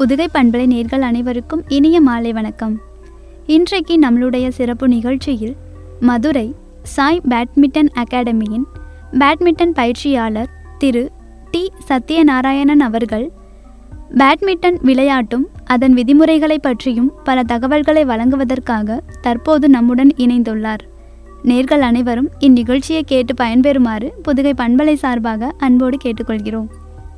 புதுகை பண்பலை நேர்கள் அனைவருக்கும் இனிய மாலை வணக்கம் இன்றைக்கு நம்மளுடைய சிறப்பு நிகழ்ச்சியில் மதுரை சாய் பேட்மிண்டன் அகாடமியின் பேட்மிண்டன் பயிற்சியாளர் திரு டி சத்யநாராயணன் அவர்கள் பேட்மிண்டன் விளையாட்டும் அதன் விதிமுறைகளை பற்றியும் பல தகவல்களை வழங்குவதற்காக தற்போது நம்முடன் இணைந்துள்ளார் நேர்கள் அனைவரும் இந்நிகழ்ச்சியை கேட்டு பயன்பெறுமாறு புதுகை பண்பலை சார்பாக அன்போடு கேட்டுக்கொள்கிறோம்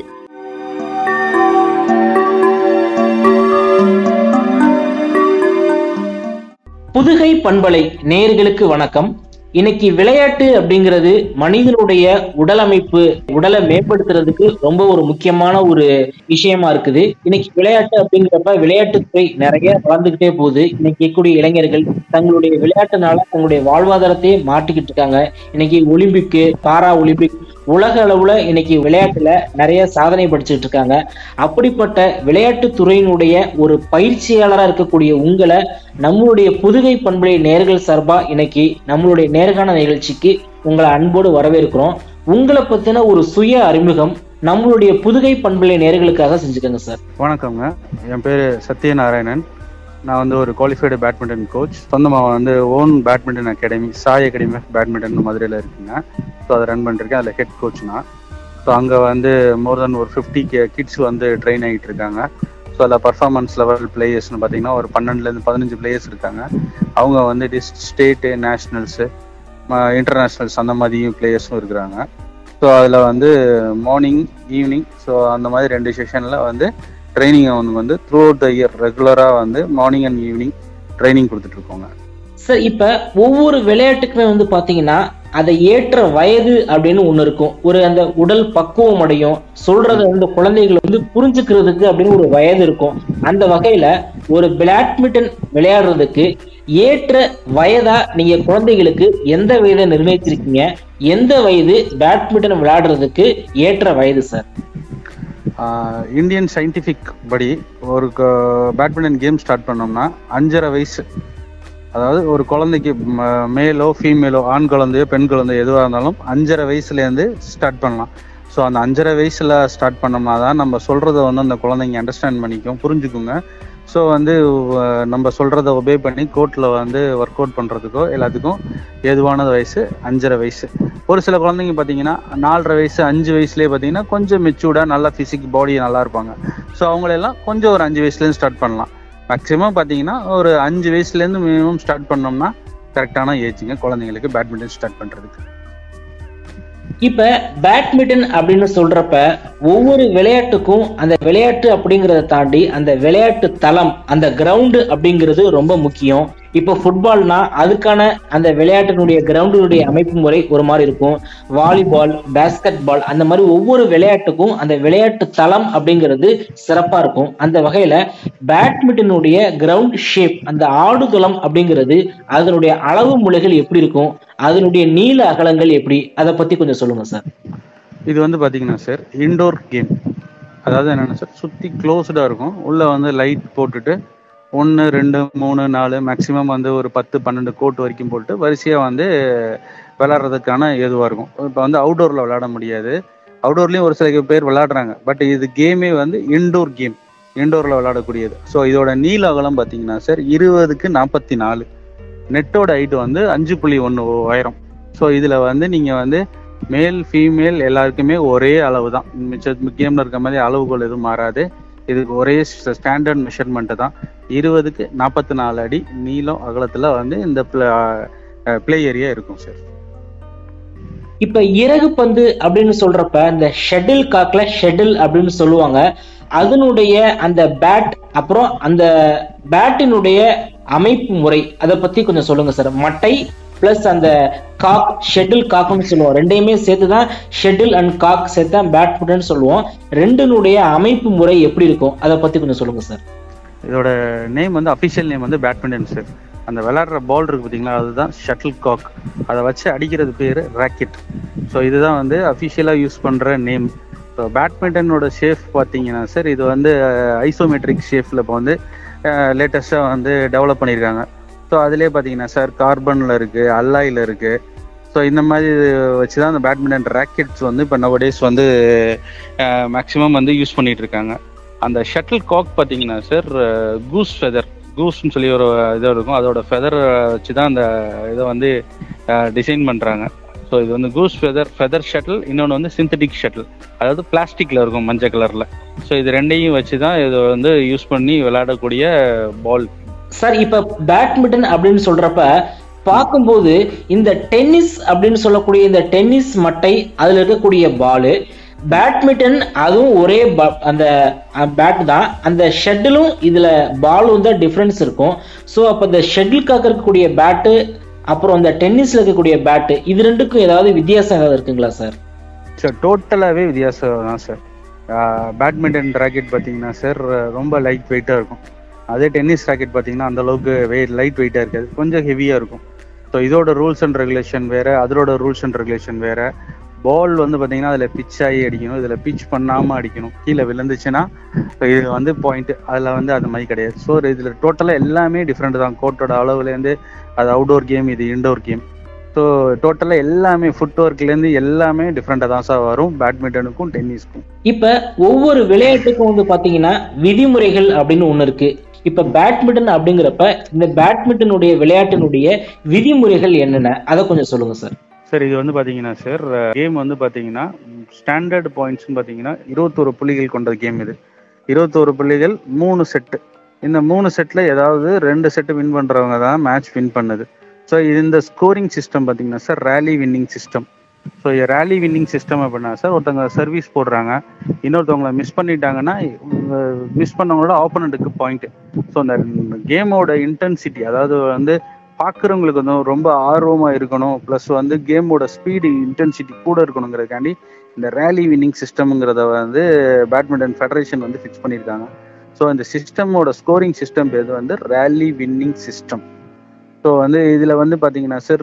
புதுகை பண்பலை நேயர்களுக்கு வணக்கம் இன்னைக்கு விளையாட்டு அப்படிங்கிறது மனிதனுடைய உடல் அமைப்பு உடலை மேம்படுத்துறதுக்கு ரொம்ப ஒரு முக்கியமான ஒரு விஷயமா இருக்குது இன்னைக்கு விளையாட்டு அப்படிங்கிறப்ப விளையாட்டுத்துறை நிறைய வளர்ந்துகிட்டே போகுது இன்னைக்கு இருக்கக்கூடிய இளைஞர்கள் தங்களுடைய விளையாட்டுனால தங்களுடைய வாழ்வாதாரத்தையே மாற்றிக்கிட்டு இருக்காங்க இன்னைக்கு ஒலிம்பிக்கு பாரா ஒலிம்பிக் உலக அளவுல இன்னைக்கு விளையாட்டுல நிறைய சாதனை படிச்சுட்டு இருக்காங்க அப்படிப்பட்ட விளையாட்டு துறையினுடைய ஒரு பயிற்சியாளரா இருக்கக்கூடிய உங்களை நம்மளுடைய புதுகை பண்பலை நேர்கள் சார்பா இன்னைக்கு நம்மளுடைய நேர்காண நிகழ்ச்சிக்கு உங்களை அன்போடு வரவேற்கிறோம் உங்களை பத்தின ஒரு சுய அறிமுகம் நம்மளுடைய புதுகை பண்பலை நேர்களுக்காக செஞ்சுக்கோங்க சார் வணக்கங்க என் பேர் சத்யநாராயணன் நான் வந்து ஒரு குவாலிஃபைடு பேட்மிண்டன் கோச் சொந்தமாக வந்து own badminton academy SAI academy of badminton மதுரையில் இருக்குங்க ஸோ அதை ரன் பண்ணிருக்கேன் அதில் ஹெட் கோச் நான் ஸோ அங்கே வந்து மோர் தென் ஒரு ஃபிஃப்டி கிட்ஸ் வந்து ட்ரெயின் ஆகிட்டு இருக்காங்க ஸோ அதில் பர்ஃபார்மன்ஸ் லெவல் பிளேயர்ஸ்னு பார்த்தீங்கன்னா ஒரு பன்னெண்டுலேருந்து பதினஞ்சு பிளேயர்ஸ் இருக்காங்க அவங்க வந்து டிஸ் ஸ்டேட்டு நேஷ்னல்ஸு இன்டர்நேஷ்னல்ஸ் அந்த மாதிரியும் பிளேயர்ஸும் இருக்கிறாங்க ஸோ அதில் வந்து மார்னிங் ஈவினிங் ஸோ அந்த மாதிரி ரெண்டு செஷனில் வந்து ட்ரைனிங் அவனுக்கு வந்து த்ரூ அவுட் த இயர் ரெகுலராக வந்து மார்னிங் அண்ட் ஈவினிங் ட்ரைனிங் கொடுத்துட்டு இருக்கோங்க சார் இப்ப ஒவ்வொரு விளையாட்டுக்குமே வந்து பாத்தீங்கன்னா அதை ஏற்ற வயது அப்படின்னு ஒண்ணு இருக்கும் ஒரு அந்த உடல் பக்குவம் அடையும் சொல்றத வந்து குழந்தைகள் வந்து புரிஞ்சுக்கிறதுக்கு அப்படின்னு ஒரு வயது இருக்கும் அந்த வகையில ஒரு பேட்மிண்டன் விளையாடுறதுக்கு ஏற்ற வயதா நீங்க குழந்தைகளுக்கு எந்த வயதை நிர்ணயிச்சிருக்கீங்க எந்த வயது பேட்மிண்டன் விளையாடுறதுக்கு ஏற்ற வயது சார் இந்தியன் சயின்டிஃபிக் படி ஒரு பேட்மிண்டன் கேம் ஸ்டார்ட் பண்ணோம்னா அஞ்சரை வயசு அதாவது ஒரு குழந்தைக்கு மேலோ ஃபீமேலோ ஆண் குழந்தையோ பெண் குழந்தையோ எதுவாக இருந்தாலும் அஞ்சரை வயசுலேருந்து ஸ்டார்ட் பண்ணலாம் ஸோ அந்த அஞ்சரை வயசில் ஸ்டார்ட் பண்ணோம்னா தான் நம்ம சொல்கிறத வந்து அந்த குழந்தைங்க அண்டர்ஸ்டாண்ட் பண்ணிக்கும் புரிஞ்சுக்குங்க ஸோ வந்து அஹ், நம்ம சொல்கிறத ஒபே பண்ணி கோர்ட்டில் வந்து ஒர்க் அவுட் பண்ணுறதுக்கோ எல்லாத்துக்கும் ஏதுவான வயசு அஞ்சரை வயசு ஒரு சில குழந்தைங்க பார்த்தீங்கன்னா நாலரை வயசு அஞ்சு வயசுலேயே பார்த்தீங்கன்னா கொஞ்சம் மெச்சூர்டாக நல்லா ஃபிசிக் பாடி நல்லா இருப்பாங்க ஸோ அவங்களெல்லாம் கொஞ்சம் ஒரு அஞ்சு வயசுலேருந்து ஸ்டார்ட் பண்ணலாம் மேக்ஸிமம் பார்த்தீங்கன்னா ஒரு அஞ்சு வயசுலேருந்து மினிமம் ஸ்டார்ட் பண்ணோம்னா கரெக்டான ஏஜுங்க குழந்தைங்களுக்கு பேட்மிண்டன் ஸ்டார்ட் பண்ணுறதுக்கு இப்ப பேட்மிண்டன் அப்படின்னு சொல்றப்ப ஒவ்வொரு விளையாட்டுக்கும் அந்த விளையாட்டு அப்படிங்கறத தாண்டி அந்த விளையாட்டு தளம் அந்த கிரவுண்டு அப்படிங்கிறது ரொம்ப முக்கியம் இப்போ ஃபுட்பால்னா அதுக்கான அந்த விளையாட்டினுடைய கிரவுண்டினுடைய அமைப்பு முறை ஒரு மாதிரி இருக்கும் வாலிபால் பேஸ்கெட் பால் அந்த மாதிரி ஒவ்வொரு விளையாட்டுக்கும் அந்த விளையாட்டு தளம் அப்படிங்கிறது சிறப்பா இருக்கும் அந்த வகையில பேட்மிண்டனுடைய கிரவுண்ட் ஷேப் அந்த ஆடுதளம் அப்படிங்கிறது அதனுடைய அளவு முறைகள் எப்படி இருக்கும் அதனுடைய நீள அகலங்கள் எப்படி அதை பத்தி கொஞ்சம் சொல்லுங்க சார் இது வந்து பார்த்தீங்கன்னா சார் இன்டோர் கேம் அதாவது என்னென்னா சார் சுற்றி க்ளோஸ்டாக இருக்கும் உள்ளே வந்து லைட் போட்டுட்டு ஒன்று ரெண்டு மூணு நாலு மேக்ஸிமம் வந்து ஒரு பத்து பன்னெண்டு கோட் வரைக்கும் போட்டு வரிசையாக வந்து விளாட்றதுக்கான ஏதுவாக இருக்கும் இப்போ வந்து அவுடோரில் விளையாட முடியாது அவுடோர்லேயும் ஒரு சில பேர் விளையாடுறாங்க பட் இது கேமே வந்து இன்டோர் கேம் இன்டோரில் விளையாடக்கூடியது ஸோ இதோட நீள அகலம் பார்த்தீங்கன்னா சார் இருபதுக்கு நாற்பத்தி நாலு நெட்டோட ஹைட் வந்து அஞ்சு புள்ளி ஒன்று உயரம் ஸோ இதில் வந்து நீங்கள் வந்து மேல் ஃபீமேல் எல்லாருக்குமே ஒரே அளவு தான் மிச்ச கேமில் இருக்க மாதிரி அளவுகள் எதுவும் மாறாது இதுக்கு ஒரே ஸ்டாண்டர்ட் மெஷர்மெண்ட்டு தான் இருபதுக்கு நாற்பத்தி நாலு அடி நீளம் அகலத்தில் வந்து இந்த ப்ளே ஏரியா இருக்கும் சார் இப்ப இறகு பந்து அப்படின்னு சொல்றப்ப இந்த ஷெட்டில் காக்ல ஷெட்டில் அப்படின்னு சொல்லுவாங்க அதனுடைய அந்த பேட் அப்புறம் அந்த பேட்டினுடைய அமைப்பு முறை அதை பத்தி கொஞ்சம் சொல்லுங்க சார் மட்டை பிளஸ் அந்த காக் ஷெட்டில் காக்னு சொல்லுவோம் ரெண்டையுமே சேர்த்து தான் ஷெட்டில் அண்ட் காக் சேர்த்து தான் பேட்மிண்டன் சொல்லுவோம் ரெண்டினுடைய அமைப்பு முறை எப்படி இருக்கும் அதை பத்தி கொஞ்சம் சொல்லுங்க சார் இதோட நேம் வந்து அஃபிஷியல் நேம் வந்து பேட்மிண்டன் சார் அந்த விளையாடுற பால் இருக்கு பார்த்தீங்களா அதுதான் ஷட்டில் காக் அதை வச்சு அடிக்கிறது பேர் ராக்கெட் ஸோ இதுதான் வந்து அஃபிஷியலாக யூஸ் பண்ணுற நேம் ஸோ பேட்மிண்டனோட ஷேப் பார்த்தீங்கன்னா சார் இது வந்து ஐசோமெட்ரிக் ஷேஃபில் இப்போ வந்து லேட்டஸ்ட்டாக வந்து டெவலப் பண்ணியிருக்காங்க ஸோ அதிலே பார்த்தீங்கன்னா சார் கார்பனில் இருக்குது அல்லாயில் இருக்குது ஸோ இந்த மாதிரி வச்சு தான் அந்த பேட்மிண்டன் ராக்கெட்ஸ் வந்து இப்போ நவடேஸ் வந்து மேக்ஸிமம் வந்து யூஸ் பண்ணிட்டு இருக்காங்க அந்த ஷட்டில் காக் பார்த்தீங்கன்னா சார் கூஸ் ஃபெதர் கூஸ்ன்னு சொல்லி ஒரு இது இருக்கும் அதோட ஃபெதர் வச்சு தான் அந்த இதை வந்து டிசைன் பண்ணுறாங்க ஸோ இது வந்து கூஸ் ஃபெதர் ஃபெதர் ஷட்டில் இன்னொன்று வந்து சிந்தட்டிக் ஷட்டில் அதாவது பிளாஸ்டிக்கில் இருக்கும் மஞ்சள் கலரில் ஸோ இது ரெண்டையும் வச்சு தான் இதை வந்து யூஸ் பண்ணி விளையாடக்கூடிய பால் சார் இப்ப பேட்மிண்டன் அப்படின்னு சொல்றப்ப பார்க்கும்போது இந்த டென்னிஸ் அப்படின்னு சொல்லக்கூடிய இந்த டென்னிஸ் மட்டை அதுல இருக்கக்கூடிய பாலு பேட்மிண்டன் அதுவும் ஒரே ba- அந்த பேட் தான் அந்த ஷெட்டிலும் இதுல பாலும் தான் டிஃப்ரென்ஸ் இருக்கும் ஸோ அப்போ இந்த ஷெட்டிலுக்காக இருக்கக்கூடிய பேட்டு அப்புறம் இந்த டென்னிஸ்ல இருக்கக்கூடிய பேட்டு இது ரெண்டுக்கும் ஏதாவது வித்தியாசம் ஏதாவது இருக்குங்களா சார் சார் டோட்டலாகவே வித்தியாசம் தான் சார் பேட்மிண்டன் ராக்கெட் பார்த்தீங்கன்னா சார் ரொம்ப லைட் வெயிட்டாக இருக்கும் அதே டென்னிஸ் ராக்கெட் பார்த்தீங்கன்னா அந்த அளவுக்கு வெயிட் லைட் வெயிட்டாக இருக்காது கொஞ்சம் ஹெவியாக இருக்கும் ஸோ இதோட ரூல்ஸ் அண்ட் ரெகுலேஷன் வேற அதோட ரூல்ஸ் அண்ட் ரெகுலேஷன் வேற பால் வந்து பார்த்தீங்கன்னா அதில் பிச் ஆகி அடிக்கணும் இதில் பிச் பண்ணாமல் அடிக்கணும் கீழே விழுந்துச்சுன்னா இது வந்து பாயிண்ட் அதில் வந்து அது மாதிரி கிடையாது ஸோ இதில் டோட்டலாக எல்லாமே டிஃப்ரெண்ட் தான் கோர்ட்டோட அளவுலேருந்து அது அவுடோர் கேம் இது இன்டோர் கேம் ஸோ டோட்டலாக எல்லாமே ஃபுட் ஒர்க்லேருந்து எல்லாமே டிஃப்ரெண்ட்டாக தான் சார் வரும் பேட்மிண்டனுக்கும் டென்னிஸ்க்கும் இப்ப ஒவ்வொரு விளையாட்டுக்கும் வந்து பாத்தீங்கன்னா விதிமுறைகள் அப்படின்னு ஒண்ணு இருக்கு இப்ப பேட்மிண்டன் அப்படிங்கிறப்ப இந்த பேட்மிண்டனுடைய விளையாட்டினுடைய விதிமுறைகள் என்னென்ன அதை கொஞ்சம் சொல்லுங்க சார் சார் இது வந்து பார்த்தீங்கன்னா சார் கேம் வந்து பார்த்தீங்கன்னா ஸ்டாண்டர்ட் பாயிண்ட்ஸ்னு பார்த்தீங்கன்னா இருபத்தோரு புள்ளிகள் கொண்ட கேம் இது இருபத்தோரு புள்ளிகள் மூணு செட்டு இந்த மூணு செட்டில் ஏதாவது ரெண்டு செட்டு வின் பண்ணுறவங்க தான் மேட்ச் வின் பண்ணுது ஸோ இந்த ஸ்கோரிங் சிஸ்டம் பார்த்தீங்கன்னா sir rally winning system so rally winning system அப்படின்னா சார் ஒருத்தவங்க சர்வீஸ் போடுறாங்க இன்னொருத்தவங்கள மிஸ் பண்ணிட்டாங்கன்னா மிஸ் பண்ணவங்களோட ஆப்போனண்ட்டுக்கு பாயிண்ட் ஸோ அந்த கேமோட இன்டென்சிட்டி அதாவது வந்து பார்க்குறவங்களுக்கு வந்து ரொம்ப ஆர்வமாக இருக்கணும் ப்ளஸ் வந்து கேமோட ஸ்பீடு இன்டென்சிட்டி கூட இருக்கணுங்கிறதுக்காண்டி இந்த ரேலி வின்னிங் சிஸ்டம்ங்கிறத வந்து பேட்மிண்டன் ஃபெடரேஷன் வந்து ஃபிக்ஸ் பண்ணியிருக்காங்க ஸோ இந்த சிஸ்டமோட ஸ்கோரிங் சிஸ்டம் பேர் வந்து ரேலி வின்னிங் சிஸ்டம் ஸோ வந்து இதில் வந்து பார்த்தீங்கன்னா சார்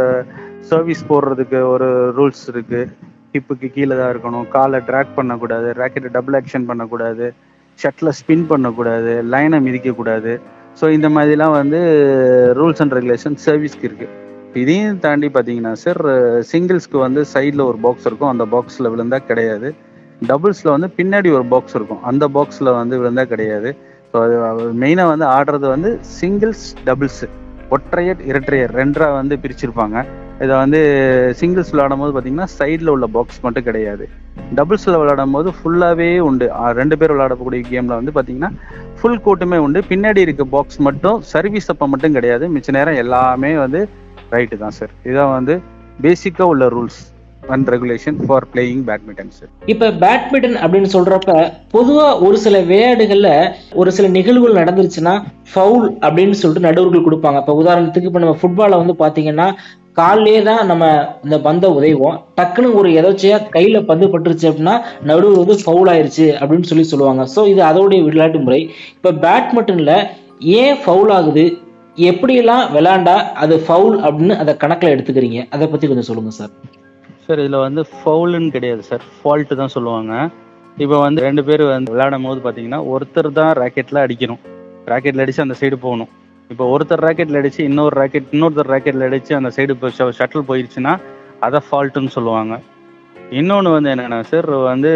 சர்வீஸ் போடுறதுக்கு ஒரு ரூல்ஸ் இருக்கு ஹிப்புக்கு கீழே தான் இருக்கணும் காலை ட்ராக் பண்ணக்கூடாது ராக்கெட்டை டபுள் ஆக்ஷன் பண்ணக்கூடாது ஷட்டில் ஸ்பின் பண்ணக்கூடாது லைனை மிதிக்கக்கூடாது ஸோ இந்த மாதிரிலாம் வந்து ரூல்ஸ் அண்ட் ரெகுலேஷன் சர்வீஸ்க்கு இருக்கு இதையும் தாண்டி பார்த்தீங்கன்னா சார் சிங்கிள்ஸ்க்கு வந்து சைடில் ஒரு பாக்ஸ் இருக்கும் அந்த பாக்ஸில் விழுந்தா கிடையாது டபுள்ஸில் வந்து பின்னாடி ஒரு பாக்ஸ் இருக்கும் அந்த பாக்ஸில் வந்து விழுந்தா கிடையாது ஸோ அது மெயினாக வந்து ஆடுறது வந்து சிங்கிள்ஸ் டபுள்ஸ் ஒற்றையர் இரட்டையர் ரெண்டரா வந்து பிரிச்சிருப்பாங்க இதை வந்து சிங்கிள்ஸ் விளையாடும் போது பார்த்தீங்கன்னா சைடில் உள்ள பாக்ஸ் மட்டும் கிடையாது டபுள்ஸில் விளையாடும் போது ஃபுல்லாகவே உண்டு ஆ, ரெண்டு பேர் விளையாடக்கூடிய கேமில் வந்து பார்த்தீங்கன்னா ஃபுல் கோட்டுமே உண்டு பின்னாடி இருக்க பாக்ஸ் மட்டும் சர்வீஸ் அப்போ மட்டும் கிடையாது மிச்ச நேரம் எல்லாமே வந்து ரைட்டு தான் சார் இதான் வந்து பேசிக்காக உள்ள rules and regulation for playing badminton sir இப்ப பேட்மிண்டன் அப்படின்னு சொல்றப்ப பொதுவா ஒரு சில விளையாட்டுகள்ல ஒரு சில நிகழ்வுகள் நடந்துருச்சுன்னா ஃபவுல் அப்படின்னு சொல்லிட்டு நடுவர்கள் கொடுப்பாங்க இப்ப உதாரணத்துக்கு இப்ப நம்ம ஃபுட்பால வந்து பாத்தீங்கன்னா கால்லயே தான் நம்ம இந்த பந்தை உதைவோம் டக்குன்னு ஒரு எதாச்சியா கையில பந்து பட்டுருச்சு அப்படின்னா நடுவர் வந்து ஃபவுல் ஆயிருச்சு அப்படின்னு சொல்லி சொல்லுவாங்க ஸோ இது அதோடைய விளையாட்டு முறை இப்ப பேட்மிண்டன்ல ஏன் ஃபவுல் ஆகுது எப்படியெல்லாம் விளையாண்டா அது ஃபவுல் அப்படின்னு அதை கணக்குல எடுத்துக்கிறீங்க அதை பத்தி கொஞ்சம் சொல்லுங்க சார் சார் இதில் வந்து ஃபவுலுன்னு கிடையாது சார் ஃபால்ட்டு தான் சொல்லுவாங்க இப்போ வந்து ரெண்டு பேர் வந்து விளையாடும் போது பார்த்தீங்கன்னா ஒருத்தர் தான் ராக்கெட்டில் அடிக்கணும் ராக்கெட்டில் அடித்து அந்த சைடு போகணும் இப்போ ஒருத்தர் ராக்கெட்டில் அடித்து இன்னொரு ராக்கெட் இன்னொருத்தர் ராக்கெட்டில் அடித்து அந்த சைடு இப்போ ஷட்டில் போயிடுச்சுன்னா அதை ஃபால்ட்டுன்னு சொல்லுவாங்க இன்னொன்று வந்து என்னென்னா சார் வந்து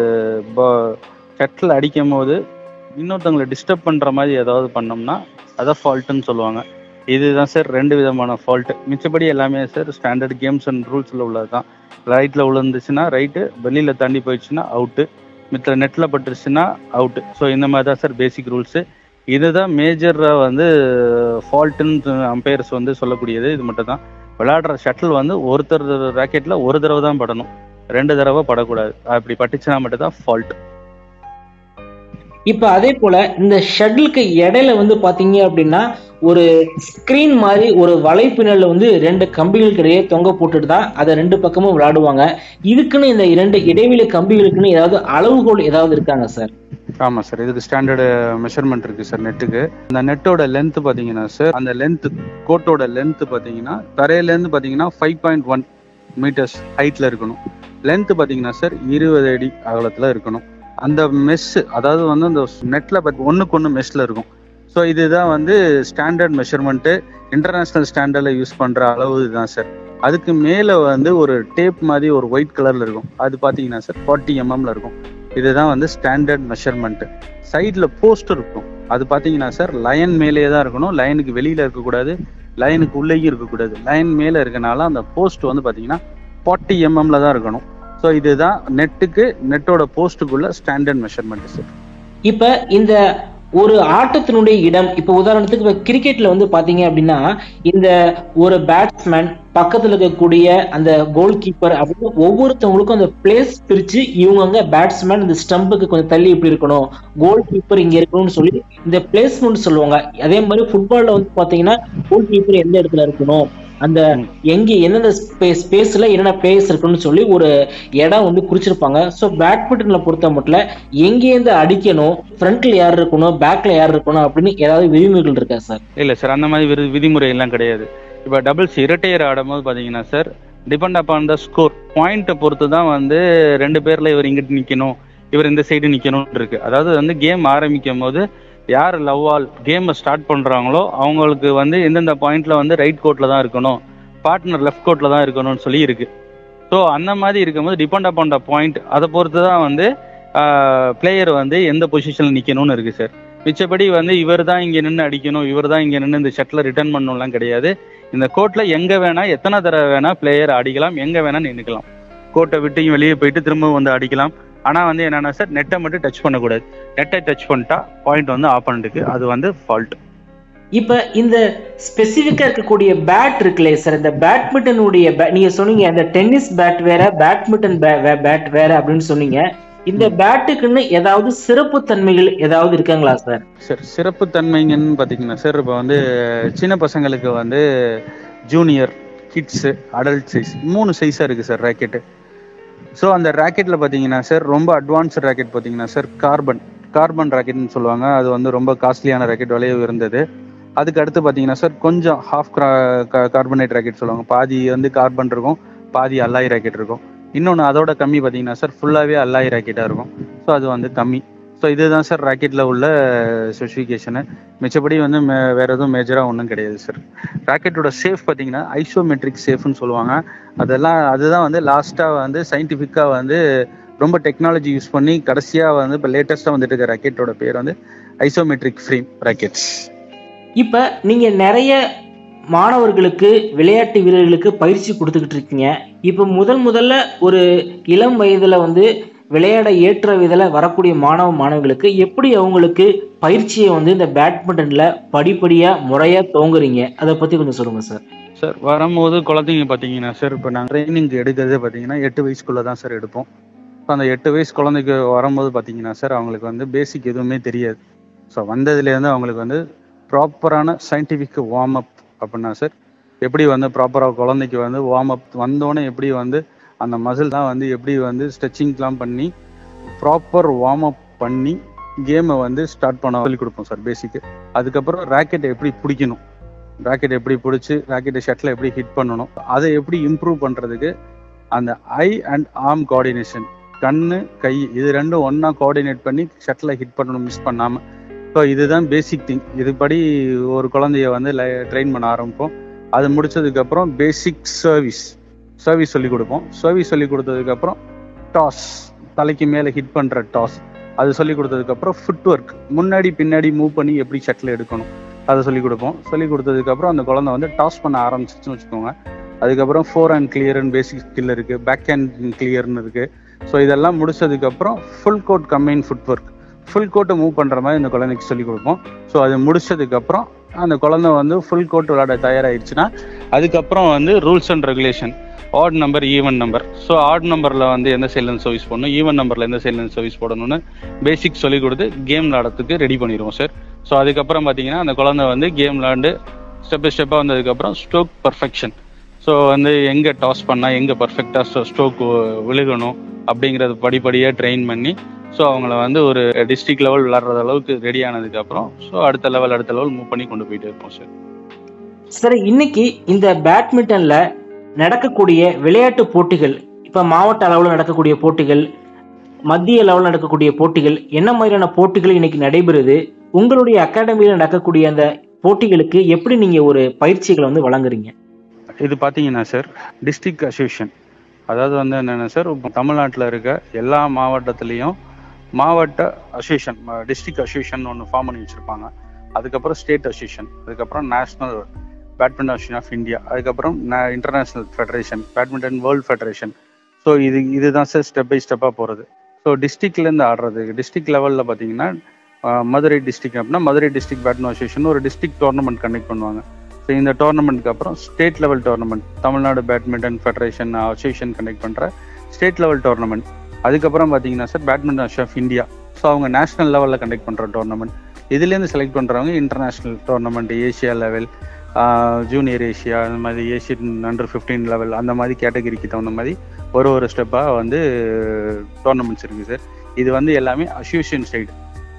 ஷட்டில் அடிக்கும் போது இன்னொருத்தவங்களை டிஸ்டர்ப் பண்ணுற மாதிரி ஏதாவது பண்ணோம்னா அதை ஃபால்ட்டுன்னு சொல்லுவாங்க இதுதான் சார் ரெண்டு விதமான ஃபால்ட் மிச்சபடி எல்லாமே சார் ஸ்டாண்டர்ட் கேம்ஸ் அண்ட் ரூல்ஸில் உள்ளது தான் ரைட்டில் விழுந்துச்சுன்னா ரைட்டு வெளியில் தாண்டி போயிடுச்சுன்னா அவுட்டு மித்த நெட்டில் பட்டுருச்சுன்னா அவுட்டு ஸோ இந்த மாதிரி தான் சார் பேசிக் ரூல்ஸு இதுதான் மேஜராக வந்து ஃபால்ட்டுன்னு அம்பையர்ஸ் வந்து சொல்லக்கூடியது இது மட்டும் தான் விளையாடுற ஷட்டில் வந்து ஒருத்தர் ராக்கெட்டில் ஒரு தடவை தான் படணும் ரெண்டு தடவை படக்கூடாது அப்படி பட்டுச்சுன்னா மட்டும் தான் ஃபால்ட் இப்ப அதே போல இந்த ஷட்டிலுக்கு இடையில வந்து பாத்தீங்க அப்படின்னா ஒரு ஸ்கிரீன் மாதிரி ஒரு வலைப்பின்னல்ல வந்து ரெண்டு கம்பிகளுக்கு இடையே தொங்க போட்டுட்டு தான் அதை ரெண்டு பக்கமும் விளையாடுவாங்க இதுக்குன்னு இந்த இரண்டு இடைவெளி கம்பிகளுக்குன்னு ஏதாவது அளவுகோல் ஏதாவது இருக்காங்க சார் ஆமாம் சார் இதுக்கு ஸ்டாண்டர்டு மெஷர்மெண்ட் இருக்கு சார் நெட்டுக்கு அந்த நெட்டோட லென்த் பார்த்தீங்கன்னா சார் அந்த லென்த் கோட்டோட லென்த் பார்த்தீங்கன்னா தரையிலேருந்து பார்த்தீங்கன்னா ஃபைவ் பாயிண்ட் ஒன் மீட்டர்ஸ் ஹைட்டில் இருக்கணும் லென்த் பார்த்தீங்கன்னா சார் இருபது அடி அகலத்தில் இருக்கணும் அந்த மெஸ் அதாவது வந்து அந்த நெட்டில் ஒன்றுக்கு ஒன்று மெஸ்ஸில் இருக்கும் ஸோ இதுதான் வந்து ஸ்டாண்டர்ட் மெஷர்மெண்ட்டு இன்டர்நேஷ்னல் ஸ்டாண்டர்டில் யூஸ் பண்ணுற அளவு இதுதான் சார் அதுக்கு மேலே வந்து ஒரு டேப் மாதிரி ஒரு ஒயிட் கலரில் இருக்கும் அது பார்த்தீங்கன்னா சார் ஃபார்ட்டி எம்எம்ல இருக்கும் இதுதான் வந்து ஸ்டாண்டர்ட் மெஷர்மெண்ட் சைடில் போஸ்ட் இருக்கும் அது பார்த்தீங்கன்னா சார் லைன் மேலேயே தான் இருக்கணும் லைனுக்கு வெளியில இருக்கக்கூடாது லைனுக்கு உள்ளேயும் இருக்கக்கூடாது லைன் மேலே இருக்கனால அந்த போஸ்ட் வந்து பார்த்தீங்கன்னா ஃபார்ட்டி எம்எம்ல தான் இருக்கணும் ஸோ இதுதான் நெட்டுக்கு நெட்டோட போஸ்ட்டுக்குள்ள ஸ்டாண்டர்ட் மெஷர்மெண்ட் சார் இப்ப இந்த ஒரு ஆட்டத்தினுடைய இடம் இப்ப உதாரணத்துக்கு இப்ப கிரிக்கெட்ல வந்து பாத்தீங்க அப்படின்னா இந்த ஒரு பேட்ஸ்மேன் பக்கத்துல இருக்கக்கூடிய அந்த கோல் கீப்பர் அப்படின்னு ஒவ்வொருத்தவங்களுக்கும் அந்த பிளேஸ் பிரிச்சு இவங்க பேட்ஸ்மேன் இந்த ஸ்டம்புக்கு கொஞ்சம் தள்ளி இப்படி இருக்கணும் கோல் கீப்பர் இங்க இருக்கணும்னு சொல்லி இந்த பிளேஸ்மெண்ட் சொல்லுவாங்க அதே மாதிரி ஃபுட்பால்ல வந்து பாத்தீங்கன்னா கோல் கீப்பர் எந்த இடத்துல இருக்கணும் அந்த எங்க எந்தெந்த ஸ்பேஸ் ஸ்பேஸ்ல என்னென்ன பிளேஸ் இருக்குன்னு சொல்லி ஒரு இடம் வந்து குறிச்சிருப்பாங்க ஸோ பேட்மிண்டன்ல பொறுத்த மட்டும் எங்கேருந்து அடிக்கணும் ஃப்ரண்ட்ல யார் இருக்கணும் பேக்ல யார் இருக்கணும் அப்படின்னு ஏதாவது விதிமுறைகள் இருக்கா சார் இல்லை சார் அந்த மாதிரி விரு விதிமுறை எல்லாம் கிடையாது இப்போ டபுள்ஸ் இரட்டையர் ஆடும்போது பார்த்தீங்கன்னா sir depend upon the score பாயிண்ட்டை பொறுத்து தான் வந்து ரெண்டு பேர்ல இவர் இங்கிட்டு நிற்கணும் இவர் இந்த சைடு நிற்கணும்னு இருக்கு அதாவது வந்து கேம் ஆரம்பிக்கும் போது யார் லவ் ஆல் கேமை ஸ்டார்ட் பண்ணுறாங்களோ அவங்களுக்கு வந்து எந்தெந்த பாயிண்ட்ல வந்து ரைட் கோர்ட்ல தான் இருக்கணும் பார்ட்னர் லெஃப்ட் கோர்ட்ல தான் இருக்கணும்னு சொல்லி இருக்கு ஸோ அந்த மாதிரி இருக்கும்போது டிபெண்ட் அப்பான் த பாயிண்ட் அதை பொறுத்து தான் வந்து பிளேயர் வந்து எந்த பொசிஷனில் நிற்கணும்னு இருக்கு சார் மிச்சப்படி வந்து இவர் தான் இங்கே நின்று அடிக்கணும் இவர் தான் இங்கே நின்று இந்த ஷட்டில் ரிட்டர்ன் பண்ணணும்லாம் கிடையாது இந்த கோர்ட்ல எங்க வேணா எத்தனை தடவை வேணா பிளேயர் அடிக்கலாம் எங்க வேணா நின்றுக்கலாம் கோர்ட்டை விட்டு வெளியே போயிட்டு திரும்ப வந்து அடிக்கலாம் ஆனா வந்து என்னன்னா சார் நெட்டை மட்டும் டச் பண்ணக்கூடாது நெட்டை டச் பண்ணிட்டா பாயிண்ட் வந்து ஆப்பனண்ட்டுக்கு அது வந்து ஃபால்ட் இப்ப இந்த ஸ்பெசிபிக்கா இருக்கக்கூடிய பேட் இருக்குல்ல சார் இந்த பேட்மிண்டனுடைய bat- நீங்க சொன்னீங்க அந்த டென்னிஸ் பேட் வேற பேட்மிண்டன் பேட் வேற அப்படின்னு சொன்னீங்க இந்த பேட்டுக்குன்னு ஏதாவது சிறப்பு தன்மைகள் ஏதாவது இருக்காங்களா சார் சார் சிறப்பு தன்மைங்கன்னு பார்த்தீங்கன்னா சார் இப்போ வந்து சின்ன பசங்களுக்கு வந்து ஜூனியர் கிட்ஸு அடல்ட் சைஸ் மூணு சைஸாக இருக்குது சார் ராக்கெட்டு ஸோ அந்த ராக்கெட்டில் பார்த்தீங்கன்னா சார் ரொம்ப அட்வான்ஸ்டு ராக்கெட் பார்த்தீங்கன்னா சார் கார்பன் கார்பன் ராக்கெட்னு சொல்லுவாங்க அது வந்து ரொம்ப காஸ்ட்லியான ராக்கெட் விலையும் இருந்தது அதுக்கு அடுத்து பார்த்தீங்கன்னா சார் கொஞ்சம் ஹாஃப் கார்பனேட் ராக்கெட் சொல்லுவாங்க பாதி வந்து கார்பன் இருக்கும் பாதி அல்லாய் ராக்கெட் இருக்கும் இன்னொன்று அதோட கம்மி பார்த்தீங்கன்னா சார் ஃபுல்லாகவே அல்லாய் ராக்கெட்டாக இருக்கும் ஸோ அது வந்து கம்மி ஸோ இதுதான் சார் ராக்கெட்டில் உள்ள ஸ்பெசிஃபிகேஷனு மிச்சப்படி வந்து மே- வேற எதுவும் மேஜராக ஒன்றும் கிடையாது சார் ராக்கெட்டோட சேஃப் பார்த்தீங்கன்னா ஐசோமெட்ரிக் சேஃப்னு சொல்லுவாங்க அதெல்லாம் அதுதான் வந்து லாஸ்ட்டாக வந்து சயின்டிஃபிக்காக வந்து ரொம்ப டெக்னாலஜி யூஸ் பண்ணி கடைசியாக வந்து இப்போ லேட்டஸ்ட்டாக வந்துட்டு இருக்க ராக்கெட்டோட பேர் வந்து ஐசோமெட்ரிக் ஃப்ரேம் ராக்கெட்ஸ் இப்ப நீங்க நிறைய மாணவர்களுக்கு விளையாட்டு வீரர்களுக்கு பயிற்சி கொடுத்துக்கிட்டு இருக்கீங்க இப்ப முதல் முதல்ல ஒரு இளம் வயதுல வந்து விளையாட ஏற்ற விதல வரக்கூடிய மாணவ மாணவிகளுக்கு எப்படி அவங்களுக்கு பயிற்சியை வந்து இந்த பேட்மிண்டன்ல படிப்படியா முறையா தோங்குறீங்க அதை பத்தி கொஞ்சம் சொல்லுங்க சார் சார் வரும்போது குழந்தைங்க பார்த்தீங்கன்னா சார் இப்போ நாங்கள் ட்ரைனிங் எடுக்கிறதே பார்த்தீங்கன்னா எட்டு வயசுக்குள்ளே தான் சார் எடுப்போம் ஸோ அந்த எட்டு வயசு குழந்தைக்கு வரும்போது பார்த்தீங்கன்னா சார் அவங்களுக்கு வந்து பேசிக் எதுவுமே தெரியாது ஸோ வந்ததுலேருந்து அவங்களுக்கு வந்து ப்ராப்பரான சயின்டிஃபிக் வார்ம் அப் அப்படின்னா சார் எப்படி வந்து ப்ராப்பராக குழந்தைக்கு வந்து வார்ம் அப் வந்தோடனே எப்படி வந்து அந்த மசில் தான் வந்து எப்படி வந்து ஸ்ட்ரெச்சிங்லாம் பண்ணி ப்ராப்பர் வார்ம் அப் பண்ணி கேமை வந்து ஸ்டார்ட் பண்ண சொல்லி கொடுப்போம் சார் பேசிக்கு அதுக்கப்புறம் ராக்கெட்டை எப்படி பிடிக்கணும் ராக்கெட் எப்படி பிடிச்சி ராக்கெட்டை ஷட்டில் எப்படி ஹிட் பண்ணணும் அதை எப்படி இம்ப்ரூவ் பண்ணுறதுக்கு அந்த ஐ அண்ட் ஆர்ம் கோஆர்டினேஷன் கண்ணு கை இது ரெண்டும் ஒன்றா கோஆர்டினேட் பண்ணி ஷட்டில் ஹிட் பண்ணணும் மிஸ் பண்ணாமல் ஸோ இதுதான் பேசிக் திங் இதுபடி ஒரு குழந்தைய வந்து ட்ரெயின் பண்ண ஆரம்பிப்போம் அது முடிச்சதுக்கப்புறம் பேசிக் சர்வீஸ் சர்வீஸ் சொல்லி கொடுப்போம் சர்வீஸ் சொல்லி கொடுத்ததுக்கப்புறம் டாஸ் தலைக்கு மேலே ஹிட் பண்ணுற டாஸ் அது சொல்லி கொடுத்ததுக்கப்புறம் ஃபுட் ஒர்க் முன்னாடி பின்னாடி மூவ் பண்ணி எப்படி ஷட்டில் எடுக்கணும் அதை சொல்லி கொடுப்போம் சொல்லி கொடுத்ததுக்கப்புறம் அந்த குழந்தை வந்து டாஸ் பண்ண ஆரம்பிச்சிச்சுன்னு வச்சுக்கோங்க அதுக்கப்புறம் ஃபோர் ஹேண்ட் கிளியர்னு பேசிக் ஸ்கில் இருக்கு பேக் ஹேண்ட் கிளியர்னு இருக்கு ஸோ இதெல்லாம் முடிச்சதுக்கப்புறம் full court combine footwork full கோட்டை மூவ் பண்ணுற மாதிரி இந்த குழந்தைக்கு சொல்லி கொடுப்போம் ஸோ அது முடிச்சதுக்கப்புறம் அந்த குழந்தை வந்து ஃபுல் கோட் விளையாட தயாராகிடுச்சுன்னா அதுக்கப்புறம் வந்து rules and regulation odd number even number so odd நம்பரில் வந்து எந்த சைட்லேருந்து சர்வீஸ் போடணும் ஈவன் நம்பரில் எந்த சைட்லேருந்து சர்வீஸ் போடணும்னு பேசிக் சொல்லி கொடுத்து கேம் விளாடத்துக்கு ரெடி பண்ணிடுவோம் சார் ஸோ அதுக்கப்புறம் பார்த்தீங்கன்னா அந்த குழந்தை வந்து கேம் விளாண்டு ஸ்டெப் பை ஸ்டெப்பாக வந்ததுக்கப்புறம் ஸ்ட்ரோக் பர்ஃபெக்ஷன் ஸோ வந்து எங்கே டாஸ் பண்ணால் எங்கே பர்ஃபெக்டாக ஸ்ட்ரோக் விழுகணும் அப்படிங்கிறது படிப்படியாக ட்ரெயின் பண்ணி ஸோ அவங்கள வந்து ஒரு டிஸ்ட்ரிக்ட் லெவல் விளாட்றது அளவுக்கு ரெடி ஆனதுக்கப்புறம் ஸோ அடுத்த லெவல் அடுத்த லெவல் மூவ் பண்ணி கொண்டு போயிட்டே இருப்போம் சார் சார் இன்னைக்கு இந்த பேட்மிண்டன்ல நடக்கக்கூடிய விளையாட்டு போட்டிகள் இப்ப மாவட்ட அளவில் நடக்கக்கூடிய போட்டிகள் மத்திய லெவலில் நடக்கக்கூடிய போட்டிகள் என்ன மாதிரியான போட்டிகள் இன்னைக்கு நடைபெறுது உங்களுடைய அகாடமியில் நடக்கக்கூடிய அந்த போட்டிகளுக்கு எப்படி நீங்க ஒரு பயிற்சிகளை வந்து வழங்குறீங்க இது பார்த்தீங்கன்னா சார் டிஸ்ட்ரிக்ட் அசோசியேஷன் அதாவது வந்து என்னென்ன சார் இப்போ தமிழ்நாட்டில் இருக்க எல்லா மாவட்டத்துலேயும் மாவட்ட அசோசியேஷன் டிஸ்ட்ரிக்ட் அசோசியேஷன் ஒன்று ஃபார்ம் பண்ணி வச்சிருப்பாங்க அதுக்கப்புறம் ஸ்டேட் அசோசியேஷன் அதுக்கப்புறம் national badminton association of India அதுக்கப்புறம் international federation badminton world federation so இது இதுதான் சார் ஸ்டெப் பை ஸ்டெப்பாக போகிறது ஸோ டிஸ்ட்ரிக்ட்லேருந்து ஆடுறது டிஸ்ட்ரிக்ட் லெவலில் பார்த்தீங்கன்னா ஆஹ், மதுரை டிஸ்ட்ரிக்ட் அப்படின்னா மதுரை டிஸ்ட்ரிக்ட் பேட்மிண்டன் அசோசியேஷன் ஒரு டிஸ்ட்ரிக்ட் டோர்னமெண்ட் கண்டக்ட் பண்ணுவாங்க ஸோ இந்த டோர்னமெண்ட்க்கு அப்புறம் state level tournament Tamil Nadu badminton federation association conduct பண்ணுற ஸ்டேட் லெவல் டோர்னமெண்ட் அதுக்கப்புறம் பார்த்தீங்கன்னா sir badminton association of India so அவங்க நேஷனல் லெவலில் கண்டக்ட் பண்ணுற டோர்னமெண்ட் இதுலேருந்து செலக்ட் பண்ணுறவங்க international tournament Asia level junior Asia அந்த மாதிரி ஏஷியன் அண்டர் ஃபிஃப்டீன் லெவல் அந்த மாதிரி கேட்டகரிக்கு தகுந்த மாதிரி ஒரு ஒரு ஸ்டெப்பாக வந்து டோர்னமெண்ட்ஸ் இருக்குது சார் இது வந்து எல்லாமே அசோசியேஷன் சைடு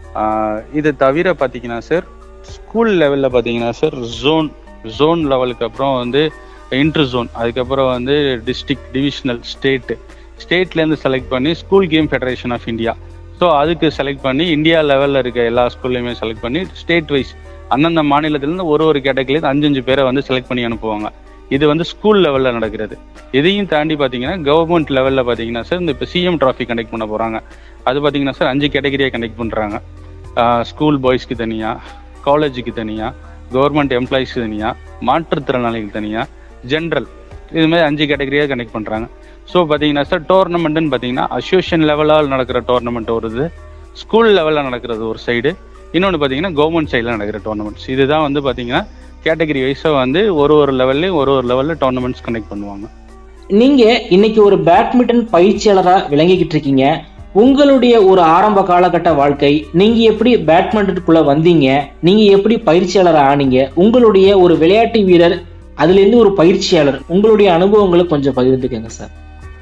இது தவிர பார்த்தீங்கன்னா சார் ஸ்கூல் லெவலில் பார்த்தீங்கன்னா சார் ஜோன் ஜோன் லெவலுக்கு அப்புறம் வந்து இன்டர் ஜோன் அதுக்கப்புறம் வந்து டிஸ்ட்ரிக்ட் டிவிஷனல் ஸ்டேட்டு ஸ்டேட்லேருந்து செலக்ட் பண்ணி school game federation of India so அதுக்கு செலக்ட் பண்ணி இந்தியா லெவலில் இருக்க எல்லா ஸ்கூல்லையுமே செலக்ட் பண்ணி ஸ்டேட் வைஸ் அந்தந்த மாநிலத்திலேருந்து ஒரு ஒரு கேட்டகரியிலேருந்து அஞ்சு அஞ்சு பேரை வந்து செலக்ட் பண்ணி அனுப்புவாங்க இது வந்து ஸ்கூல் லெவலில் நடக்கிறது இதையும் தாண்டி பார்த்தீங்கன்னா கவர்மெண்ட் லெவலில் பார்த்தீங்கன்னா சார் இந்த இப்போ சிஎம் டிராஃபி கண்டக்ட் பண்ண போகிறாங்க அது பார்த்தீங்கன்னா சார் அஞ்சு கேட்டகரியாக கண்டக்ட் பண்ணுறாங்க ஸ்கூல் பாய்ஸ்க்கு தனியாக காலேஜுக்கு தனியாக கவர்மெண்ட் எம்ப்ளாயிஸ்க்கு தனியாக மாற்றுத்திறனாளிகளுக்கு தனியாக ஜென்ரல் இது மாதிரி அஞ்சு கேட்டகரியாக கண்டக்ட் பண்ணுறாங்க ஸோ பார்த்தீங்கன்னா சார் டோர்னமெண்ட்டுன்னு பார்த்தீங்கன்னா அசோசியேஷன் லெவலால் நடக்கிற டோர்னமெண்ட் வருது ஸ்கூல் லெவலில் நடக்கிறது ஒரு சைடு இன்னொன்று பார்த்தீங்கன்னா கவர்மெண்ட் சைடில் நடக்கிற டோர்னமெண்ட்ஸ் இதுதான் வந்து பார்த்தீங்கன்னா கேட்டகரி வைஸாக வந்து ஒரு ஒரு லெவல்லையும் ஒரு ஒரு லெவலில் டோர்னமெண்ட்ஸ் கண்டக்ட் பண்ணுவாங்க நீங்க இன்னைக்கு ஒரு பேட்மிண்டன் பயிற்சியாளரா விளங்கிக்கிட்டு இருக்கீங்க உங்களுடைய ஒரு ஆரம்ப காலகட்ட வாழ்க்கை நீங்க எப்படி பேட்மிண்டனுக்குள்ள வந்தீங்க நீங்க எப்படி பயிற்சியாளர் ஆனீங்க உங்களுடைய ஒரு விளையாட்டு வீரர் அதுல இருந்து ஒரு பயிற்சியாளர் உங்களுடைய அனுபவங்களை கொஞ்சம் பகிர்ந்துக்கங்க சார்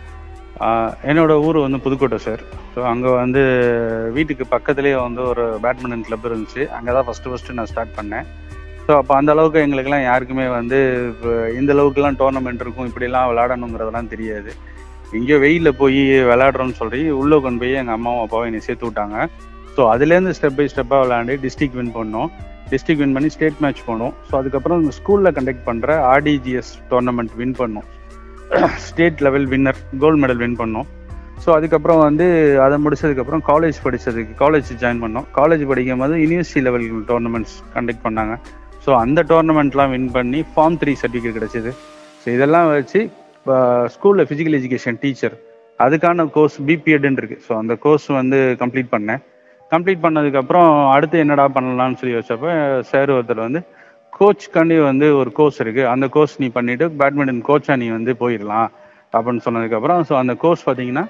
ஆஹ் என்னோட ஊர் வந்து புதுக்கோட்டை சார் ஸோ அங்கே வந்து வீட்டுக்கு பக்கத்துலேயே வந்து ஒரு பேட்மிண்டன் கிளப் இருந்துச்சு அங்கே தான் ஃபஸ்ட்டு ஃபஸ்ட்டு நான் ஸ்டார்ட் பண்ணேன் ஸோ அப்போ அந்த அளவுக்கு எங்களுக்கெல்லாம் யாருக்குமே வந்து இப்போ இந்த அளவுக்குலாம் டோர்னமெண்ட் இருக்கும் இப்படிலாம் விளாடணுங்கிறதெல்லாம் தெரியாது எங்கேயோ வெயிலில் போய் விளையாடுறோம்னு சொல்லி உள்ளே கொண்டு போய் எங்கள் அம்மாவும் அப்பாவும் என்னை சேர்த்து விட்டாங்க ஸோ அதுலேருந்து ஸ்டெப் பை ஸ்டெப்பாக விளையாண்டு டிஸ்ட்ரிக்ட் வின் பண்ணோம் டிஸ்ட்ரிக்ட் வின் பண்ணி ஸ்டேட் மேட்ச் போனோம் ஸோ அதுக்கப்புறம் ஸ்கூலில் கண்டக்ட் பண்ணுற ஆர்டிஜிஎஸ் டோர்னமெண்ட் வின் பண்ணோம் state level winner gold medal win பண்ணோம் ஸோ அதுக்கப்புறம் வந்து அதை முடிச்சதுக்கப்புறம் காலேஜ் படித்ததுக்கு காலேஜ் ஜாயின் பண்ணோம் காலேஜ் படிக்கும் போது யூனிவர்சிட்டி லெவல் டோர்னமெண்ட்ஸ் கண்டக்ட் பண்ணாங்க ஸோ அந்த டோர்னமெண்ட்லாம் வின் பண்ணி ஃபார்ம் த்ரீ சர்டிஃபிகேட் கிடைச்சிது ஸோ இதெல்லாம் வச்சு ஸ்கூலில் ஃபிசிக்கல் எஜுகேஷன் டீச்சர் அதுக்கான கோர்ஸ் பிபிஎட்னு இருக்கு ஸோ அந்த கோர்ஸ் வந்து கம்ப்ளீட் பண்ணேன் கம்ப்ளீட் பண்ணதுக்கப்புறம் அடுத்து என்னடா பண்ணலாம்னு சொல்லி வச்சப்ப சார் ஒருத்தர் வந்து கோச்க்காண்டி வந்து ஒரு கோர்ஸ் இருக்கு அந்த கோர்ஸ் நீ பண்ணிட்டு பேட்மிண்டன் கோச்சா நீ வந்து போயிடலாம் அப்படின்னு சொன்னதுக்கப்புறம் ஸோ அந்த கோர்ஸ் பார்த்தீங்கன்னா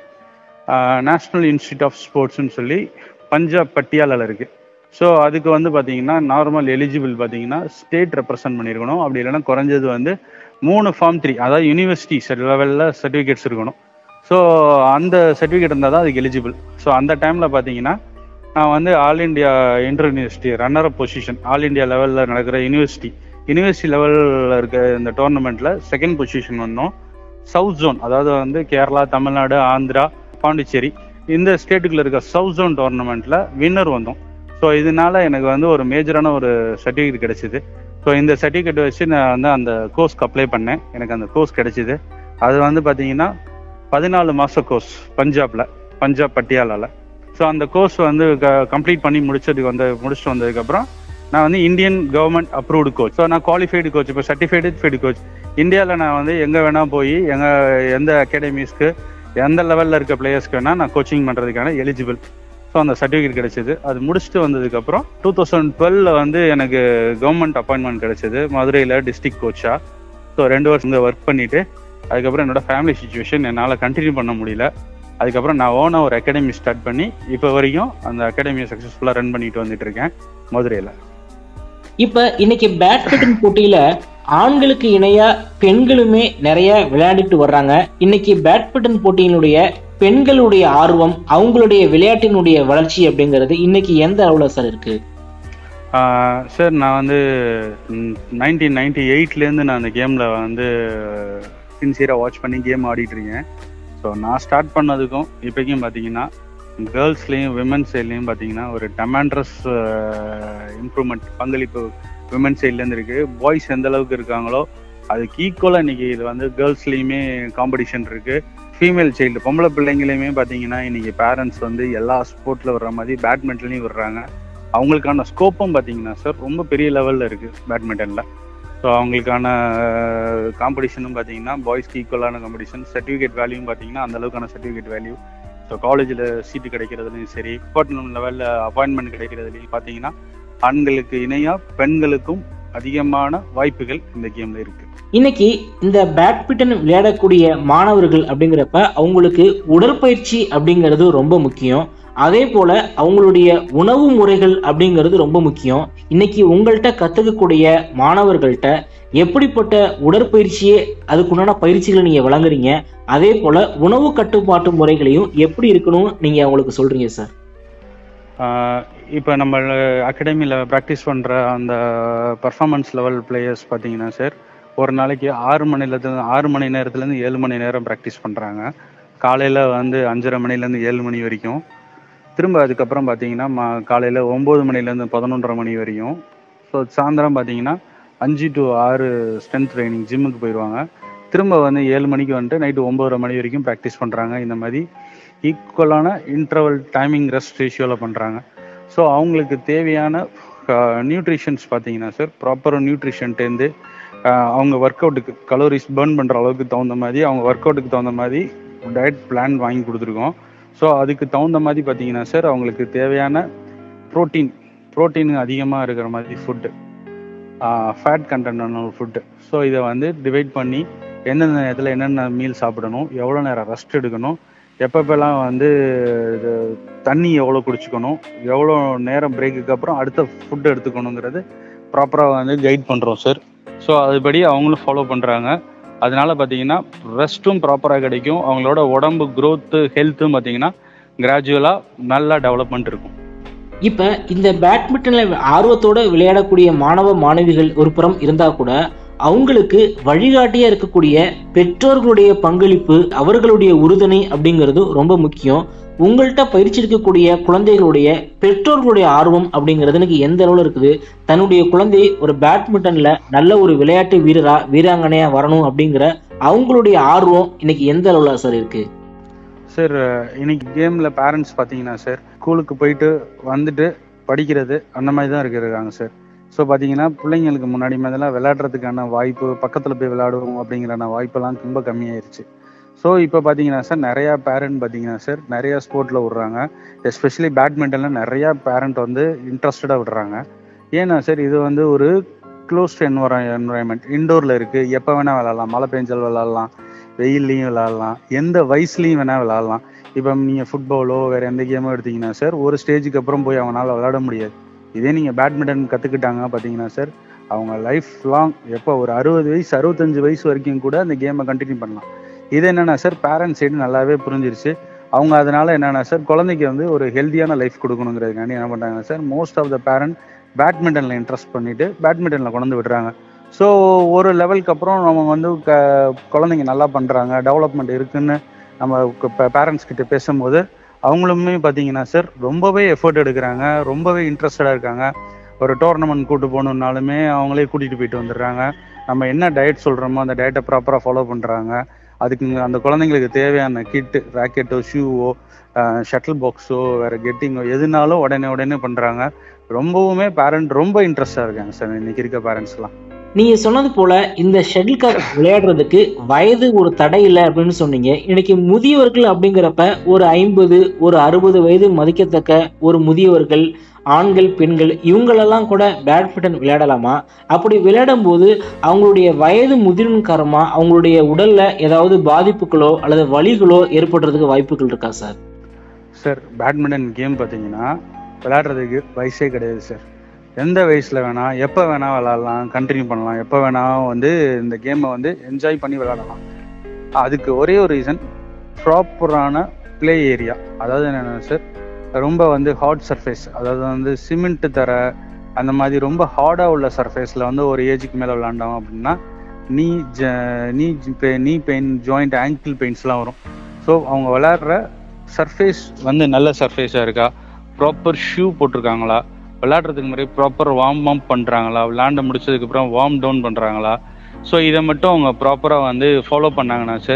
நேஷ்னல் இன்ஸ்டியூட் ஆஃப் ஸ்போர்ட்ஸ்னு சொல்லி பஞ்சாப் பட்டியாலால இருக்கு ஸோ அதுக்கு வந்து பார்த்தீங்கன்னா நார்மல் எலிஜிபிள் பார்த்தீங்கன்னா ஸ்டேட் ரெப்ரசன்ட் பண்ணியிருக்கணும் அப்படி இல்லைன்னா குறைஞ்சது வந்து மூணு ஃபார்ம் த்ரீ அதாவது யூனிவர்சிட்டி லெவலில் சர்டிஃபிகேட்ஸ் இருக்கணும் ஸோ அந்த சர்டிஃபிகேட் இருந்தால் தான் அதுக்கு எலிஜிபிள் ஸோ அந்த டைமில் பார்த்தீங்கன்னா நான் வந்து all India inter university runner up position all India லெவலில் நடக்கிற யூனிவர்சிட்டி யூனிவர்சிட்டி லெவலில் இருக்க இந்த டோர்னமெண்ட்டில் செகண்ட் பொசிஷன் வந்தோம் சவுத் ஜோன் அதாவது வந்து கேரளா தமிழ்நாடு ஆந்திரா பாண்டிச்சேரி இந்த ஸ்டேட்டுக்குள்ள இருக்க சவுத் ஜோன் டோர்னமெண்ட்டில் வின்னர் வந்தோம் ஸோ இதனால எனக்கு வந்து ஒரு மேஜரான ஒரு சர்டிஃபிகேட் கிடைச்சிது ஸோ இந்த சர்டிஃபிகேட் வச்சு நான் வந்து அந்த கோர்ஸ்க்கு அப்ளை பண்ணேன் எனக்கு அந்த கோர்ஸ் கிடைச்சிது அது வந்து பார்த்தீங்கன்னா பதினாலு மாத கோர்ஸ் பஞ்சாப்ல பஞ்சாப் பட்டியாலால ஸோ அந்த கோர்ஸ் வந்து கம்ப்ளீட் பண்ணி முடிச்சதுக்கு வந்து முடிச்சுட்டு வந்ததுக்கப்புறம் நான் வந்து Indian government approved coach so நான் குவாலிஃபைடு கோச் இப்போ சர்டிஃபைடு ஃபைடு கோச் இந்தியாவில் நான் வந்து எங்கே வேணால் போய் எங்கள் எந்த அகாடமிஸ்க்கு எந்த லெவலில் இருக்க பிளேயர்ஸ்க்கு வேணால் நான் கோச்சிங் பண்ணுறதுக்கான எலிஜிபிள் ஸோ அந்த சர்டிஃபிகேட் கிடைச்சது அது முடிச்சுட்டு வந்ததுக்கப்புறம் டூ தௌசண்ட் டுவெல்ல வந்து எனக்கு கவர்மெண்ட் அப்பாயின்மெண்ட் கிடைச்சது மதுரையில் டிஸ்ட்ரிக்ட் கோச்சாக ஸோ ரெண்டு வருஷம் இங்கே ஒர்க் பண்ணிவிட்டு அதுக்கப்புறம் என்னோட ஃபேமிலி சுச்சுவேஷன் என்னால் கண்டினியூ பண்ண முடியல அதுக்கப்புறம் நான் ஓனாக ஒரு அகாடமி ஸ்டார்ட் பண்ணி இப்போ வரைக்கும் அந்த அகாடமியை சக்ஸஸ்ஃபுல்லாக ரன் பண்ணிட்டு வந்துட்டு இருக்கேன் மதுரையில் இப்ப இன்னைக்கு பேட்மிண்டன் போட்டியில ஆண்களுக்கு இணையா பெண்களுமே நிறைய விளையாடிட்டு வர்றாங்க இன்னைக்கு பேட்மிண்டன் போட்டியினுடைய பெண்களுடைய ஆர்வம் அவங்களுடைய விளையாட்டினுடைய வளர்ச்சி அப்படிங்கிறது இன்னைக்கு எந்த அளவுல சார் இருக்கு சார் நான் வந்து நைன்டீன் நைன்டி எயிட்லேருந்து நான் அந்த கேமில் வந்து சின்சியராக வாட்ச் பண்ணி கேம் ஆடிட்டு இருக்கேன் ஸோ நான் ஸ்டார்ட் பண்ணதுக்கும் இப்போக்கும் பார்த்தீங்கன்னா கேர்ள்ஸ்லேயும் விமன்ஸ் சைட்லேயும் பார்த்தீங்கன்னா ஒரு டெமாண்ட்ரஸ் இம்ப்ரூவ்மெண்ட் பங்களிப்பு விமன் சைட்லேருந்து இருக்குது பாய்ஸ் எந்த அளவுக்கு இருக்காங்களோ அதுக்கு ஈக்குவலாக இன்னைக்கு இது வந்து கேர்ள்ஸ்லேயுமே காம்படிஷன் இருக்குது ஃபீமேல் சைல்டு பொம்பளை பிள்ளைங்களையுமே பார்த்தீங்கன்னா இன்னைக்கு பேரண்ட்ஸ் வந்து எல்லா ஸ்போர்ட்ல வர்ற மாதிரி பேட்மிண்டன்லையும் விடுறாங்க அவங்களுக்கான ஸ்கோப்பும் பார்த்தீங்கன்னா சார் ரொம்ப பெரிய லெவலில் இருக்குது பேட்மிண்டனில் ஸோ அவங்களுக்கான காம்படிஷனும் பார்த்தீங்கன்னா பாய்ஸ்க்கு ஈக்குவலான காம்படிஷன் சர்டிஃபிகேட் வேல்யூவும் பார்த்தீங்கன்னா அந்த அளவுக்கான சர்டிஃபிகேட் வேல்யூ ஸோ காலேஜில் சீட்டு கிடைக்கிறதுலையும் சரி டிபார்ட்மெண்ட் லெவலில் அப்பாயின்மெண்ட் கிடைக்கிறதுலையும் பார்த்தீங்கன்னா ஆண்களுக்கு இணையாக பெண்களுக்கும் அதிகமான வாய்ப்புகள் இந்த கேமில் இருக்குது இன்னைக்கு இந்த பேட்மிண்டன் விளையாடக்கூடிய மாணவர்கள் அப்படிங்கிறப்ப அவங்களுக்கு உடற்பயிற்சி அப்படிங்கிறது ரொம்ப முக்கியம் அதே போல அவங்களுடைய உணவு முறைகள் அப்படிங்கிறது ரொம்ப முக்கியம் இன்னைக்கு உங்கள்கிட்ட கத்துக்கக்கூடிய மாணவர்கள்ட்ட எப்படிப்பட்ட உடற்பயிற்சியே அதுக்குண்டான பயிற்சிகளை நீங்க வழங்குறீங்க அதே போல உணவு கட்டுப்பாட்டு முறைகளையும் எப்படி இருக்கணும் நீங்க அவங்களுக்கு சொல்றீங்க சார் இப்போ நம்ம அகாடமியில் ப்ராக்டிஸ் பண்ணுற அந்த பர்ஃபார்மன்ஸ் லெவல் பிளேயர்ஸ் பார்த்தீங்கன்னா சார் ஒரு நாளைக்கு ஆறு மணிலேருந்து ஆறு மணி நேரத்துலேருந்து ஏழு மணி நேரம் ப்ராக்டிஸ் பண்ணுறாங்க காலையில் வந்து அஞ்சரை மணிலேருந்து ஏழு மணி வரைக்கும் திரும்ப அதுக்கப்புறம் பார்த்தீங்கன்னா மா காலையில் ஒம்பது மணிலேருந்து பதினொன்றரை மணி வரையும் ஸோ சாயந்தரம் பார்த்தீங்கன்னா அஞ்சு டு ஆறு ஸ்ட்ரென்த் ட்ரைனிங் ஜிம்முக்கு போயிடுவாங்க திரும்ப வந்து ஏழு மணிக்கு வந்துட்டு நைட்டு ஒம்பதரை மணி வரைக்கும் ப்ராக்டிஸ் பண்ணுறாங்க இந்த மாதிரி ஈக்குவலான இன்டர்வல் டைமிங் ரெஸ்ட் ரேஷியோவில் பண்ணுறாங்க ஸோ அவங்களுக்கு தேவையான நியூட்ரிஷன்ஸ் பார்த்தீங்கன்னா சார் ப்ராப்பர் நியூட்ரிஷன்ட்டேருந்து அவங்க ஒர்க் அவுட்டுக்கு கலோரிஸ் பேர்ன் பண்ணுற அளவுக்கு தகுந்த மாதிரி அவங்க ஒர்க் அவுட்டுக்கு தகுந்த மாதிரி டயட் பிளான் வாங்கி கொடுத்துருக்கோம் ஸோ அதுக்கு தகுந்த மாதிரி பார்த்தீங்கன்னா சார் அவங்களுக்கு தேவையான ப்ரோட்டீன் ப்ரோட்டீன் அதிகமாக இருக்கிற மாதிரி ஃபுட்டு ஃபேட் கண்டென்டான ஃபுட்டு ஸோ இதை வந்து டிவைட் பண்ணி எந்தெந்த நேரத்தில் என்னென்ன மீல் சாப்பிடணும் எவ்வளோ நேரம் ரெஸ்ட் எடுக்கணும் எப்பப்பெல்லாம் வந்து இது தண்ணி எவ்வளோ குடிச்சுக்கணும் எவ்வளோ நேரம் பிரேக்குக்கு அப்புறம் அடுத்த ஃபுட் எடுத்துக்கணுங்கிறது ப்ராப்பராக வந்து கைட் பண்ணுறோம் சார் ஸோ அதுபடி அவங்களும் ஃபாலோ பண்ணுறாங்க அதனால பார்த்தீங்கன்னா ரெஸ்ட்டும் ப்ராப்பராக கிடைக்கும் அவங்களோட உடம்பு க்ரோத்து ஹெல்த்தும் பார்த்தீங்கன்னா கிராஜுவலாக நல்லா டெவலப்மெண்ட் இருக்கும் இப்ப இந்த பேட்மிண்டன்ல ஆர்வத்தோட விளையாடக்கூடிய மாணவ மாணவிகள் ஒரு புறம் இருந்தா கூட அவங்களுக்கு வழிகாட்டியா இருக்கக்கூடிய பெற்றோர்களுடைய பங்களிப்பு அவர்களுடைய உறுதுணை அப்படிங்கிறது ரொம்ப முக்கியம் உங்கள்கிட்ட பயிற்சி இருக்கக்கூடிய குழந்தைகளுடைய பெற்றோர்களுடைய ஆர்வம் அப்படிங்கிறது எனக்கு எந்த அளவுல இருக்குது தன்னுடைய குழந்தை ஒரு பேட்மிண்டன்ல நல்ல ஒரு விளையாட்டு வீரரா வீராங்கனையா வரணும் அப்படிங்கிற அவங்களுடைய ஆர்வம் இன்னைக்கு எந்த அளவுல சார் இருக்கு சார் இன்னைக்கு கேமில் பேரண்ட்ஸ் பார்த்தீங்கன்னா சார் ஸ்கூலுக்கு போயிட்டு வந்துட்டு படிக்கிறது அந்த மாதிரி தான் இருக்கிறாங்க சார் ஸோ பார்த்தீங்கன்னா பிள்ளைங்களுக்கு முன்னாடி மாதிரிலாம் விளையாடுறதுக்கான வாய்ப்பு பக்கத்தில் போய் விளையாடுவோம் அப்படிங்கிற வாய்ப்பெல்லாம் ரொம்ப கம்மியாயிருச்சு ஸோ இப்போ பார்த்தீங்கன்னா சார் நிறையா பேரண்ட் பார்த்தீங்கன்னா சார் நிறையா ஸ்போர்ட்டில் விடுறாங்க எஸ்பெஷலி பேட்மிண்டனில் நிறையா பேரண்ட் வந்து இன்ட்ரெஸ்டடாக விடுறாங்க ஏன்னா சார் இது வந்து ஒரு க்ளோஸ்ட் என்வரா என்வரான்மெண்ட் இண்டோரில் இருக்குது எப்போ வேணால் விளாட்லாம் மழை பெஞ்சால் விளாட்லாம் வெயில்லையும் விளாட்லாம் எந்த வயசுலையும் வேணால் விளாட்லாம் இப்போ நீங்கள் ஃபுட்பாலோ வேறு எந்த கேமோ எடுத்தீங்கன்னா சார் ஒரு ஸ்டேஜுக்கு அப்புறம் போய் அவங்களால விளாட முடியாது இதே நீங்கள் பேட்மிண்டன் கற்றுக்கிட்டாங்க பார்த்தீங்கன்னா சார் அவங்க லைஃப் லாங் எப்போ ஒரு அறுபது வயசு அறுபத்தஞ்சு வயசு வரைக்கும் கூட அந்த கேமை கண்டினியூ பண்ணலாம் இது என்னென்னா சார் பேரண்ட்ஸ் சைடு நல்லாவே புரிஞ்சிருச்சு அவங்க அதனால என்னென்னா சார் குழந்தைக்கு வந்து ஒரு ஹெல்த்தியான லைஃப் கொடுக்கணுங்கிறதுக்காண்டி என்ன பண்ணுறாங்க sir most of the parent பேட்மிண்டனில் இன்ட்ரெஸ்ட் பண்ணிட்டு பேட்மிண்டனில் கொண்டு வந்து விடுறாங்க ஸோ ஒரு லெவலுக்கு அப்புறம் நம்ம வந்து க குழந்தைங்க நல்லா பண்ணுறாங்க டெவலப்மெண்ட் இருக்குன்னு நம்ம பேரண்ட்ஸ் கிட்ட பேசும்போது அவங்களுமே பார்த்தீங்கன்னா சார் ரொம்பவே எஃபர்ட் எடுக்கிறாங்க ரொம்பவே இன்ட்ரெஸ்டடாக இருக்காங்க ஒரு டோர்னமெண்ட் கூட்டு போகணுன்னாலுமே அவங்களே கூட்டிகிட்டு போயிட்டு வந்துடுறாங்க நம்ம என்ன டயட் சொல்கிறோமோ அந்த டயட்டை ப்ராப்பராக ஃபாலோ பண்ணுறாங்க அதுக்கு அந்த குழந்தைங்களுக்கு தேவையான கிட்டு ராக்கெட்டோ ஷூவோ ஷட்டில் பாக்ஸோ வேறு கெட்டிங்கோ எதுனாலும் உடனே உடனே பண்ணுறாங்க ரொம்பவுமே பேரண்ட் ரொம்ப இன்ட்ரெஸ்டாக இருக்காங்க சார் இன்னைக்கு இருக்க பேரண்ட்ஸ்லாம் நீங்க சொன்னது போல இந்த ஷட்டில் காக் விளையாடுறதுக்கு வயது ஒரு தடை இல்லை அப்படின்னு சொன்னீங்க இன்னைக்கு முதியவர்கள் அப்படிங்கிறப்ப ஒரு ஐம்பது ஒரு அறுபது வயது மதிக்கத்தக்க ஒரு முதியவர்கள் ஆண்கள் பெண்கள் இவங்களெல்லாம் கூட பேட்மிண்டன் விளையாடலாமா அப்படி விளையாடும் போது அவங்களுடைய வயது முதிரின் காரணமா அவங்களுடைய உடல்ல ஏதாவது பாதிப்புகளோ அல்லது வலிகளோ ஏற்படுறதுக்கு வாய்ப்புகள் இருக்கா சார் சார் பேட்மிண்டன் கேம் பார்த்தீங்கன்னா விளையாடுறதுக்கு வயசே கிடையாது சார் எந்த வயசில் வேணால் எப்போ வேணால் விளாட்லாம் கண்டினியூ பண்ணலாம் எப்போ வேணால் வந்து இந்த கேமை வந்து என்ஜாய் பண்ணி விளாடலாம் அதுக்கு ஒரே ஒரு ரீசன் ப்ராப்பரான ப்ளே ஏரியா அதாவது என்னென்னா சார் ரொம்ப வந்து ஹார்ட் சர்ஃபேஸ் அதாவது வந்து சிமெண்ட் தர அந்த மாதிரி ரொம்ப ஹார்டாக உள்ள சர்ஃபேஸில் வந்து ஒரு ஏஜுக்கு மேலே விளாண்டோம் அப்படின்னா நீ ஜ நீ நீ பெயின் ஜாயிண்ட் ஆங்கிள் பெயின்ஸ்லாம் வரும் ஸோ அவங்க விளாட்ற சர்ஃபேஸ் வந்து நல்ல சர்ஃபேஸாக இருக்கா ப்ராப்பர் ஷூ போட்டிருக்காங்களா விளையாடுறதுக்கு முன்னாடி ப்ராப்பர் வார்ம் அப் பண்ணுறாங்களா விளையாண்டு முடிச்சதுக்கப்புறம் வார்ம் டவுன் பண்ணுறாங்களா ஸோ இதை மட்டும் அவங்க ப்ராப்பராக வந்து ஃபாலோ பண்ணாங்கன்னா சார்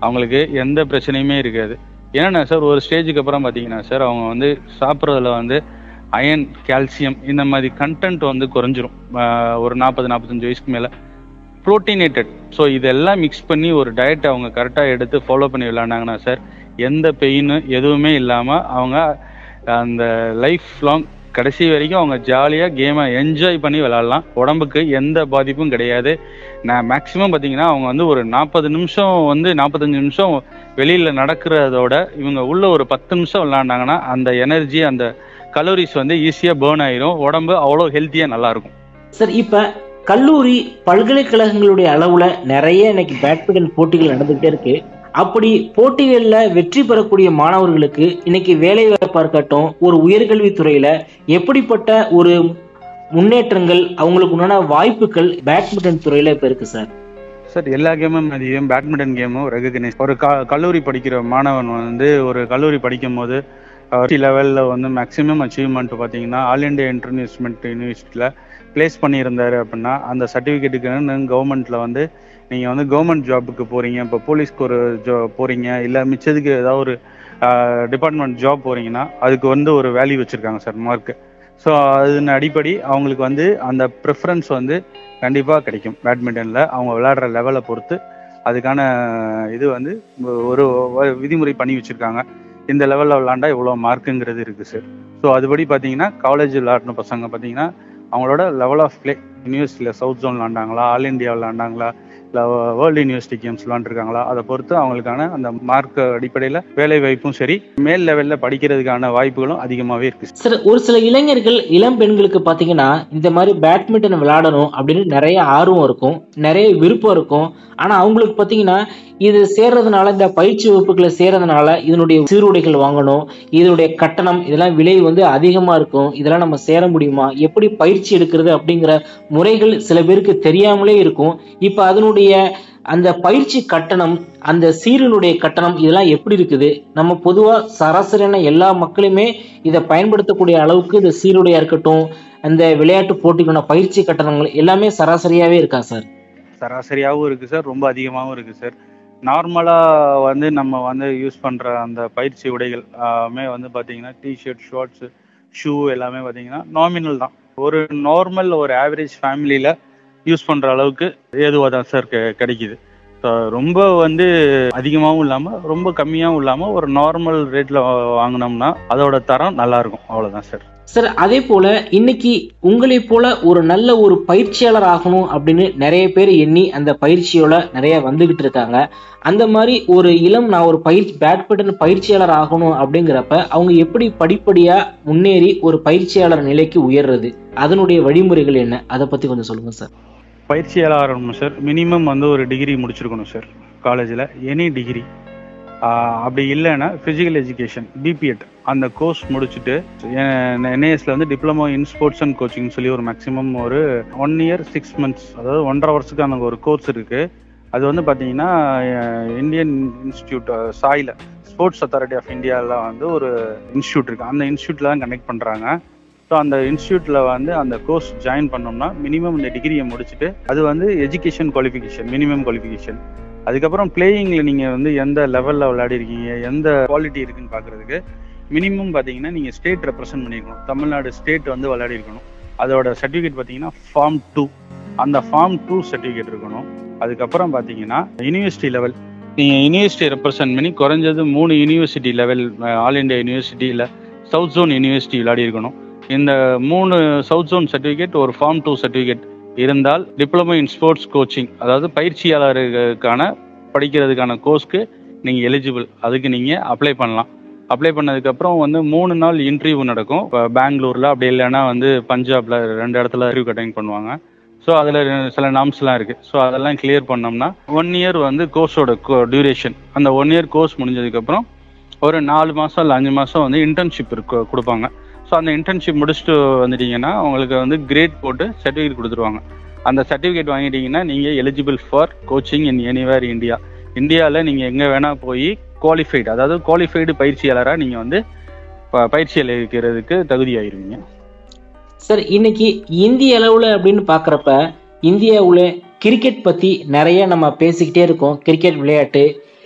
அவங்களுக்கு எந்த பிரச்சனையுமே இருக்காது ஏன்னா சார் ஒரு ஸ்டேஜுக்கு அப்புறம் பார்த்தீங்கன்னா சார் அவங்க வந்து சாப்பிட்றதுல வந்து அயன் கால்சியம் இந்த மாதிரி கண்டென்ட் வந்து குறைஞ்சிரும் ஆஹ் ஒரு நாற்பது நாற்பத்தஞ்சு வயசுக்கு மேலே ப்ரோட்டீனேட்டட் ஸோ இதெல்லாம் மிக்ஸ் பண்ணி ஒரு டயட்டை அவங்க கரெக்டாக எடுத்து ஃபாலோ பண்ணி விளையாண்டாங்கன்னா சார் எந்த பெயின் எதுவுமே இல்லாமல் அவங்க அந்த லைஃப் லாங் கடைசி வரைக்கும் அவங்க ஜாலியாக கேமை என்ஜாய் பண்ணி விளாட்லாம் உடம்புக்கு எந்த பாதிப்பும் கிடையாது நான் மேக்ஸிமம் பார்த்தீங்கன்னா அவங்க வந்து ஒரு நாற்பது நிமிஷம் வந்து நாற்பத்தஞ்சு நிமிஷம் வெளியில் நடக்கிறதோட இவங்க உள்ள ஒரு பத்து நிமிஷம் விளாண்டாங்கன்னா அந்த எனர்ஜி அந்த கலோரிஸ் வந்து ஈஸியாக பேர்ன் ஆயிரும் உடம்பு அவ்வளோ ஹெல்த்தியாக நல்லாயிருக்கும் சார் இப்ப கல்லூரி பல்கலைக்கழகங்களுடைய அளவுல நிறைய இன்னைக்கு பேட்மிண்டன் போட்டிகள் நடந்துகிட்டே இருக்கு அப்படி போட்டிகள்ல வெற்றி பெறக்கூடிய மாணவர்களுக்கு இன்னைக்கு வேலை வாய்ப்பா இருக்கட்டும் ஒரு உயர்கல்வித்துறையில எப்படிப்பட்ட ஒரு முன்னேற்றங்கள் அவங்களுக்கு உண்டான வாய்ப்புகள் பேட்மிண்டன் துறையில இப்ப இருக்கு சார் சார் எல்லா கேமும் மதியம் பேட்மிண்டன் கேமும் ரெகக்னைஸ் ஒரு க கல்லூரி படிக்கிற மாணவன் வந்து ஒரு கல்லூரி படிக்கும் போது லெவலில் வந்து மேக்ஸிமம் அச்சீவ்மெண்ட் பார்த்தீங்கன்னா ஆல் இண்டியா இன்டர்நேஷனல் யூனிவர்சிட்டியில் பிளேஸ் பண்ணியிருந்தாரு அப்படின்னா அந்த சர்டிஃபிகேட்டுக்கு கவர்மெண்ட்டில் வந்து நீங்கள் வந்து கவர்மெண்ட் ஜாபுக்கு போகிறீங்க இப்போ போலீஸ்க்கு ஒரு ஜா போகிறீங்க இல்லை மிச்சதுக்கு ஏதாவது ஒரு டிபார்ட்மெண்ட் ஜாப் போகிறீங்கன்னா அதுக்கு வந்து ஒரு வேல்யூ வச்சுருக்காங்க சார் மார்க்கு ஸோ அதன் அடிப்படை அவங்களுக்கு வந்து அந்த ப்ரிஃபரன்ஸ் வந்து கண்டிப்பாக கிடைக்கும் பேட்மிண்டனில் அவங்க விளையாடுற லெவலை பொறுத்து அதுக்கான இது வந்து ஒரு ஒரு விதிமுறை பண்ணி வச்சுருக்காங்க இந்த லெவலில் விளாண்டா இவ்வளோ மார்க்குங்கிறது இருக்குது சார் ஸோ அதுபடி பார்த்தீங்கன்னா காலேஜ் விளாட்ன பசங்க பார்த்தீங்கன்னா அவங்களோட லெவல் ஆஃப் பிளே யூனிவர்சிட்டியில் சவுத் ஜோன் விளாண்டாங்களா ஆல் இண்டியா விளாண்டாங்களா இல்லை வேர்ல்டு யூனிவர்சிட்டி கேம்ஸ் விளாண்டுருக்காங்களா அதை பொறுத்து அவங்களுக்கான அந்த மார்க் அடிப்படையில் வேலை வாய்ப்பும் சரி மேல் லெவலில் படிக்கிறதுக்கான வாய்ப்புகளும் அதிகமாகவே இருக்குது சார் ஒரு சில இளைஞர்கள் இளம் பெண்களுக்கு பாத்தீங்கன்னா இந்த மாதிரி பேட்மிண்டன் விளையாடணும் அப்படின்னு நிறைய ஆர்வம் இருக்கும் நிறைய விருப்பம் இருக்கும் ஆனா அவங்களுக்கு பாத்தீங்கன்னா இது சேர்றதுனால இந்த பயிற்சி வகுப்புகளை சேர்றதுனால இதனுடைய சீருடைகள் வாங்கணும் இதனுடைய கட்டணம் இதெல்லாம் விலை வந்து அதிகமா இருக்கும் இதெல்லாம் நம்ம சேர முடியுமா எப்படி பயிற்சி எடுக்கிறது அப்படிங்கிற முறைகள் சில பேருக்கு தெரியாமலே இருக்கும் இப்ப அதனுடைய அந்த பயிற்சி கட்டணம் அந்த சீரினுடைய கட்டணம் இதெல்லாம் எப்படி இருக்குது நம்ம பொதுவா சராசரியான எல்லா மக்களுமே இதை பயன்படுத்தக்கூடிய அளவுக்கு இந்த சீருடையா இருக்கட்டும் அந்த விளையாட்டு போட்டிக்கான பயிற்சி கட்டணங்கள் எல்லாமே சராசரியாவே இருக்கா சார் சராசரியாகவும் இருக்குது சார் ரொம்ப அதிகமாகவும் இருக்குது சார் நார்மலாக வந்து நம்ம வந்து யூஸ் பண்ணுற அந்த பயிற்சி உடைகள் ஆமே வந்து பார்த்தீங்கன்னா டிஷர்ட் ஷார்ட்ஸு ஷூ எல்லாமே பார்த்தீங்கன்னா நாமினல் தான் ஒரு நார்மல் ஒரு ஆவரேஜ் ஃபேமிலியில் யூஸ் பண்ணுற அளவுக்கு ஏதுவாக தான் சார் கெ- கிடைக்குது ஸோ ரொம்ப வந்து அதிகமாகவும் இல்லாமல் ரொம்ப கம்மியாகவும் இல்லாமல் ஒரு நார்மல் ரேட்டில் வாங்கினோம்னா அதோட தரம் நல்லாயிருக்கும் அவ்வளோதான் சார் சார் அதே போல இன்னைக்கு உங்களை போல ஒரு நல்ல ஒரு பயிற்சியாளர் ஆகணும் அப்படின்னு நிறைய பேர் எண்ணி அந்த பயிற்சியோட நிறைய வந்துகிட்டு இருக்காங்க அந்த மாதிரி ஒரு இளம் நான் ஒரு பயிற்சி பேட்மிண்டன் பயிற்சியாளர் ஆகணும் அப்படிங்கிறப்ப அவங்க எப்படி படிப்படியா முன்னேறி ஒரு பயிற்சியாளர் நிலைக்கு உயர்றது அதனுடைய வழிமுறைகள் என்ன அதை பத்தி கொஞ்சம் சொல்லுங்க சார் பயிற்சியாளர் ஆரம்பணும் சார் மினிமம் வந்து ஒரு டிகிரி முடிச்சிருக்கணும் சார் காலேஜில் எனி டிகிரி அப்படி இல்லைன்னா ஃபிசிக்கல் எஜுகேஷன் பிபிஎட் அந்த கோர்ஸ் முடிச்சுட்டு என்ஏஎஸ்ல வந்து diploma in sports and coaching சொல்லி ஒரு மேக்ஸிமம் ஒரு ஒன் இயர் சிக்ஸ் மந்த்ஸ் அதாவது ஒன்றரை வருஷத்துக்கான ஒரு கோர்ஸ் இருக்கு அது வந்து பார்த்தீங்கன்னா இந்தியன் இன்ஸ்டியூட் சாயில ஸ்போர்ட்ஸ் அத்தாரிட்டி ஆஃப் இந்தியாவில் வந்து ஒரு இன்ஸ்டியூட் இருக்கு அந்த இன்ஸ்டியூட்ல தான் கனெக்ட் பண்ணுறாங்க ஸோ அந்த இன்ஸ்டியூட்ல வந்து அந்த கோர்ஸ் ஜாயின் பண்ணோம்னா மினிமம் இந்த டிகிரியை முடிச்சுட்டு அது வந்து எஜுகேஷன் குவாலிஃபிகேஷன் மினிமம் குவாலிஃபிகேஷன் அதுக்கப்புறம் பிளேயிங்ல நீங்க வந்து எந்த லெவல்ல விளையாடி இருக்கீங்க எந்த குவாலிட்டி இருக்குன்னு பாக்குறதுக்கு மினிமம் பாத்தீங்கன்னா நீங்க ஸ்டேட் ரெப்ரசென்ட் பண்ணிருக்கணும் தமிழ்நாடு ஸ்டேட் வந்து விளையாடி இருக்கணும் அதோட சர்டிஃபிகேட் பாத்தீங்கன்னா ஃபார்ம் டூ அந்த ஃபார்ம் டூ சர்டிஃபிகேட் இருக்கணும் அதுக்கப்புறம் பாத்தீங்கன்னா யூனிவர்சிட்டி லெவல் நீங்க யூனிவர்சிட்டி ரெப்ரசென்ட் பண்ணி குறைஞ்சது மூணு university level all India university இல்ல சவுத் ஜோன் யூனிவர்சிட்டி விளையாடி இருக்கணும் இந்த மூணு சவுத் ஜோன் சர்டிஃபிகேட் ஒரு ஃபார்ம் டூ சர்டிஃபிகேட் இருந்தால் டிப்ளமோ இன் ஸ்போர்ட்ஸ் கோச்சிங் அதாவது பயிற்சியாளருக்கான படிக்கிறதுக்கான கோர்ஸ்க்கு நீங்க எலிஜிபிள் அதுக்கு நீங்க அப்ளை பண்ணலாம் அப்ளை பண்ணதுக்கப்புறம் வந்து மூணு நாள் இன்டர்வியூ நடக்கும் இப்போ பெங்களூர்ல அப்படி இல்லைன்னா வந்து பஞ்சாப்ல ரெண்டு இடத்துல இன்டர்வியூ அட்டைன் பண்ணுவாங்க ஸோ அதில் சில நாம்ஸ்லாம் இருக்கு ஸோ அதெல்லாம் கிளியர் பண்ணோம்னா ஒன் இயர் வந்து கோர்ஸோட டியூரேஷன் அந்த ஒன் இயர் கோர்ஸ் முடிஞ்சதுக்கப்புறம் ஒரு நாலு மாதம் இல்லை அஞ்சு மாதம் வந்து இன்டர்ன்ஷிப் இருக்கு கொடுப்பாங்க ஸோ அந்த இன்டர்ன்ஷிப் முடிச்சுட்டு வந்துட்டீங்கன்னா உங்களுக்கு வந்து கிரேட் போட்டு சர்டிஃபிகேட் கொடுத்துருவாங்க அந்த சர்டிஃபிகேட் வாங்கிட்டீங்கன்னா நீங்கள் eligible for coaching in anywhere India இந்தியாவில் நீங்கள் எங்கே வேணால் போய் குவாலிஃபைடு அதாவது குவாலிஃபைடு பயிற்சியாளராக நீங்கள் வந்து ப- பயிற்சி அளிக்கிறதுக்கு தகுதி ஆயிருவீங்க சார் இன்னைக்கு இந்திய அளவுல அப்படின்னு பாக்குறப்ப இந்தியாவுல கிரிக்கெட் பத்தி நிறைய நம்ம பேசிக்கிட்டே இருக்கோம் கிரிக்கெட் விளையாட்டு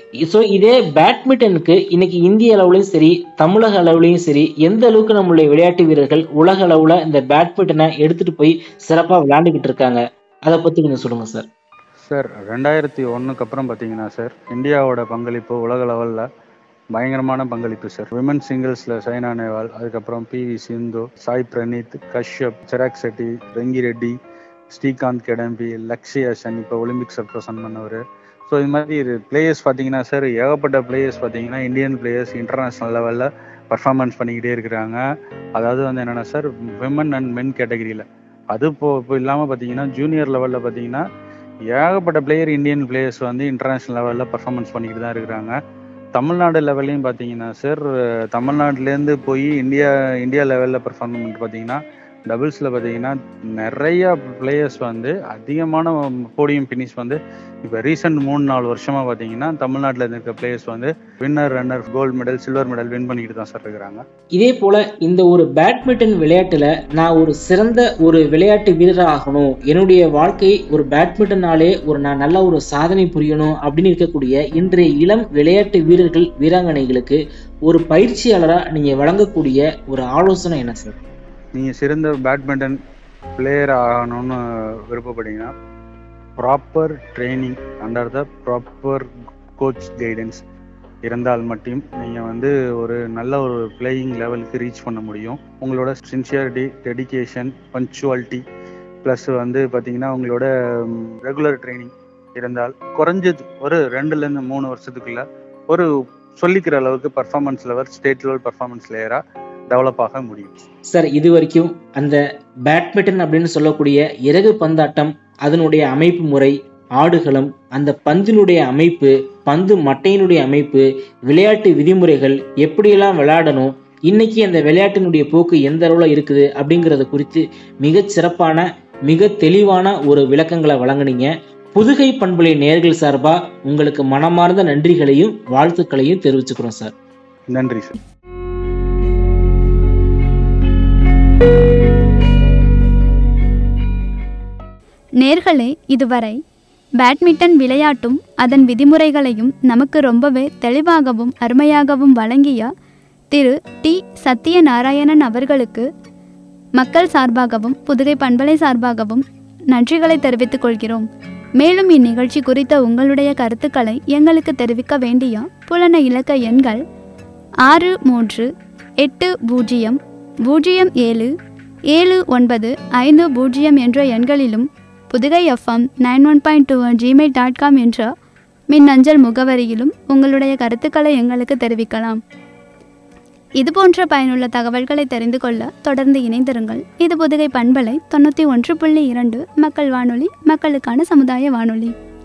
ஸோ இதே பேட்மிண்டனுக்கு இன்னைக்கு இந்திய அளவுலயும் சரி தமிழக அளவுலயும் சரி எந்த அளவுக்கு நம்மளுடைய விளையாட்டு வீரர்கள் உலக அளவுல இந்த பேட்மிண்டனை எடுத்துட்டு போய் சிறப்பா விளையாண்டுகிட்டு இருக்காங்க அதை பத்தி கொஞ்சம் சொல்லுங்க சார் சார் ரெண்டாயிரத்தி ஒன்றுக்கு அப்புறம் பார்த்தீங்கன்னா சார் இந்தியாவோட பங்களிப்பு உலக லெவலில் பயங்கரமான பங்களிப்பு சார் விமன் சிங்கிள்ஸில் சைனா நேவால் அதுக்கப்புறம் பிவி சிந்து சாய் பிரணீத் கஷ்யப் சிராக் செட்டி ரெங்கி ரெட்டி ஸ்ரீகாந்த் கெடம்பி லக்ஷயா சென் இப்போ ஒலிம்பிக்ஸ் ரெப்ரசன்ட் பண்ணவர் ஸோ இது மாதிரி பிளேயர்ஸ் பார்த்தீங்கன்னா சார் ஏகப்பட்ட பிளேயர்ஸ் பார்த்தீங்கன்னா இந்தியன் பிளேயர்ஸ் இன்டர்நேஷ்னல் லெவலில் பர்ஃபார்மன்ஸ் பண்ணிக்கிட்டே இருக்கிறாங்க அதாவது வந்து என்னென்னா சார் விமன் அண்ட் மென் கேட்டகரியில் அது இப்போ இப்போ இல்லாமல் பார்த்தீங்கன்னா ஜூனியர் லெவலில் பார்த்தீங்கன்னா ஏகப்பட்ட பிளேயர் இந்தியன் பிளேயர்ஸ் வந்து இன்டர்நேஷ்னல் லெவலில் பர்ஃபார்மன்ஸ் பண்ணிக்கிட்டு தான் இருக்கிறாங்க தமிழ்நாடு லெவல்லையும் பார்த்தீங்கன்னா சார் தமிழ்நாட்டிலேருந்து போய் இந்தியா இந்தியா லெவலில் பர்ஃபார்மன்ஸ் பார்த்தீங்கன்னா டபுள்ஸில் பார்த்தீங்கன்னா நிறைய பிளேயர்ஸ் வந்து அதிகமான போடியம் ஃபினிஷ் வந்து இப்போ ரீசெண்ட் மூணு நாலு வருஷமாக பார்த்தீங்கன்னா தமிழ்நாட்டில் இருக்க பிளேயர்ஸ் வந்து winner runner gold medal silver medal win பண்ணிக்கிட்டு தான் சார் இருக்கிறாங்க இதே போல இந்த ஒரு பேட்மிண்டன் விளையாட்டுல நான் ஒரு சிறந்த ஒரு விளையாட்டு வீரர் ஆகணும் என்னுடைய வாழ்க்கை ஒரு பேட்மிண்டனாலே ஒரு நான் நல்ல ஒரு சாதனை புரியணும் அப்படின்னு இருக்கக்கூடிய இன்றைய இளம் விளையாட்டு வீரர்கள் வீராங்கனைகளுக்கு ஒரு பயிற்சியாளரா நீங்க வழங்கக்கூடிய ஒரு ஆலோசனை என்ன சார் நீங்கள் சிறந்த பேட்மிண்டன் பிளேயர் ஆகணும்னு விருப்பப்பட்டீங்கன்னா proper training under the proper coach guidance இருந்தால் மட்டும் நீங்கள் வந்து ஒரு நல்ல ஒரு பிளேயிங் லெவலுக்கு ரீச் பண்ண முடியும் உங்களோட சின்சியாரிட்டி டெடிகேஷன் பங்க்சுவாலிட்டி ப்ளஸ் வந்து பார்த்தீங்கன்னா உங்களோட ரெகுலர் ட்ரைனிங் இருந்தால் குறைஞ்சது ஒரு ரெண்டுலேருந்து மூணு வருஷத்துக்குள்ள ஒரு சொல்லிக்கிற அளவுக்கு performance level state level performance லேயராக டெவலப் ஆக முடியும் சார் இது வரைக்கும் அந்த பேட்மிண்டன் அப்படின்னு சொல்லக்கூடிய இறகு பந்தாட்டம் அதனுடைய அமைப்பு முறை ஆடுகளம் அந்த பந்தினுடைய அமைப்பு பந்து மட்டையினுடைய அமைப்பு விளையாட்டு விதிமுறைகள் எப்படியெல்லாம் விளையாடணும் இன்னைக்கு அந்த விளையாட்டினுடைய போக்கு எந்த அளவுல இருக்குது அப்படிங்கறது குறித்து மிக சிறப்பான மிக தெளிவான ஒரு விளக்கங்களை வழங்குனீங்க புதுகை பண்புலை நேர்கள் சார்பா உங்களுக்கு மனமார்ந்த நன்றிகளையும் வாழ்த்துக்களையும் தெரிவிச்சுக்கிறோம் சார் நன்றி சார் நேர்களே இதுவரை பேட்மிண்டன் விளையாட்டும் அதன் விதிமுறைகளையும் நமக்கு ரொம்பவே தெளிவாகவும் அருமையாகவும் வழங்கிய திரு டி சத்யநாராயணன் அவர்களுக்கு மக்கள் சார்பாகவும் புதுகை பண்பலை சார்பாகவும் நன்றிகளை தெரிவித்துக் கொள்கிறோம் மேலும் இந்நிகழ்ச்சி குறித்த உங்களுடைய கருத்துக்களை எங்களுக்கு தெரிவிக்க வேண்டிய புலன இலக்க எண்கள் ஆறு மூன்று எட்டு பூஜ்ஜியம் பூஜ்ஜியம் ஏழு ஏழு ஒன்பது ஐந்து பூஜ்ஜியம் என்ற எண்களிலும் Pudugai FM nine one point two Gmail dot com என்ற மின்னஞ்சல் முகவரியிலும் உங்களுடைய கருத்துக்களை எங்களுக்கு தெரிவிக்கலாம் இதுபோன்ற பயனுள்ள தகவல்களை தெரிந்து கொள்ள தொடர்ந்து இணைந்திருங்கள் இது புதுகை பண்பலை தொண்ணூற்றி ஒன்று புள்ளி இரண்டு மக்கள் வானொலி மக்களுக்கான சமுதாய வானொலி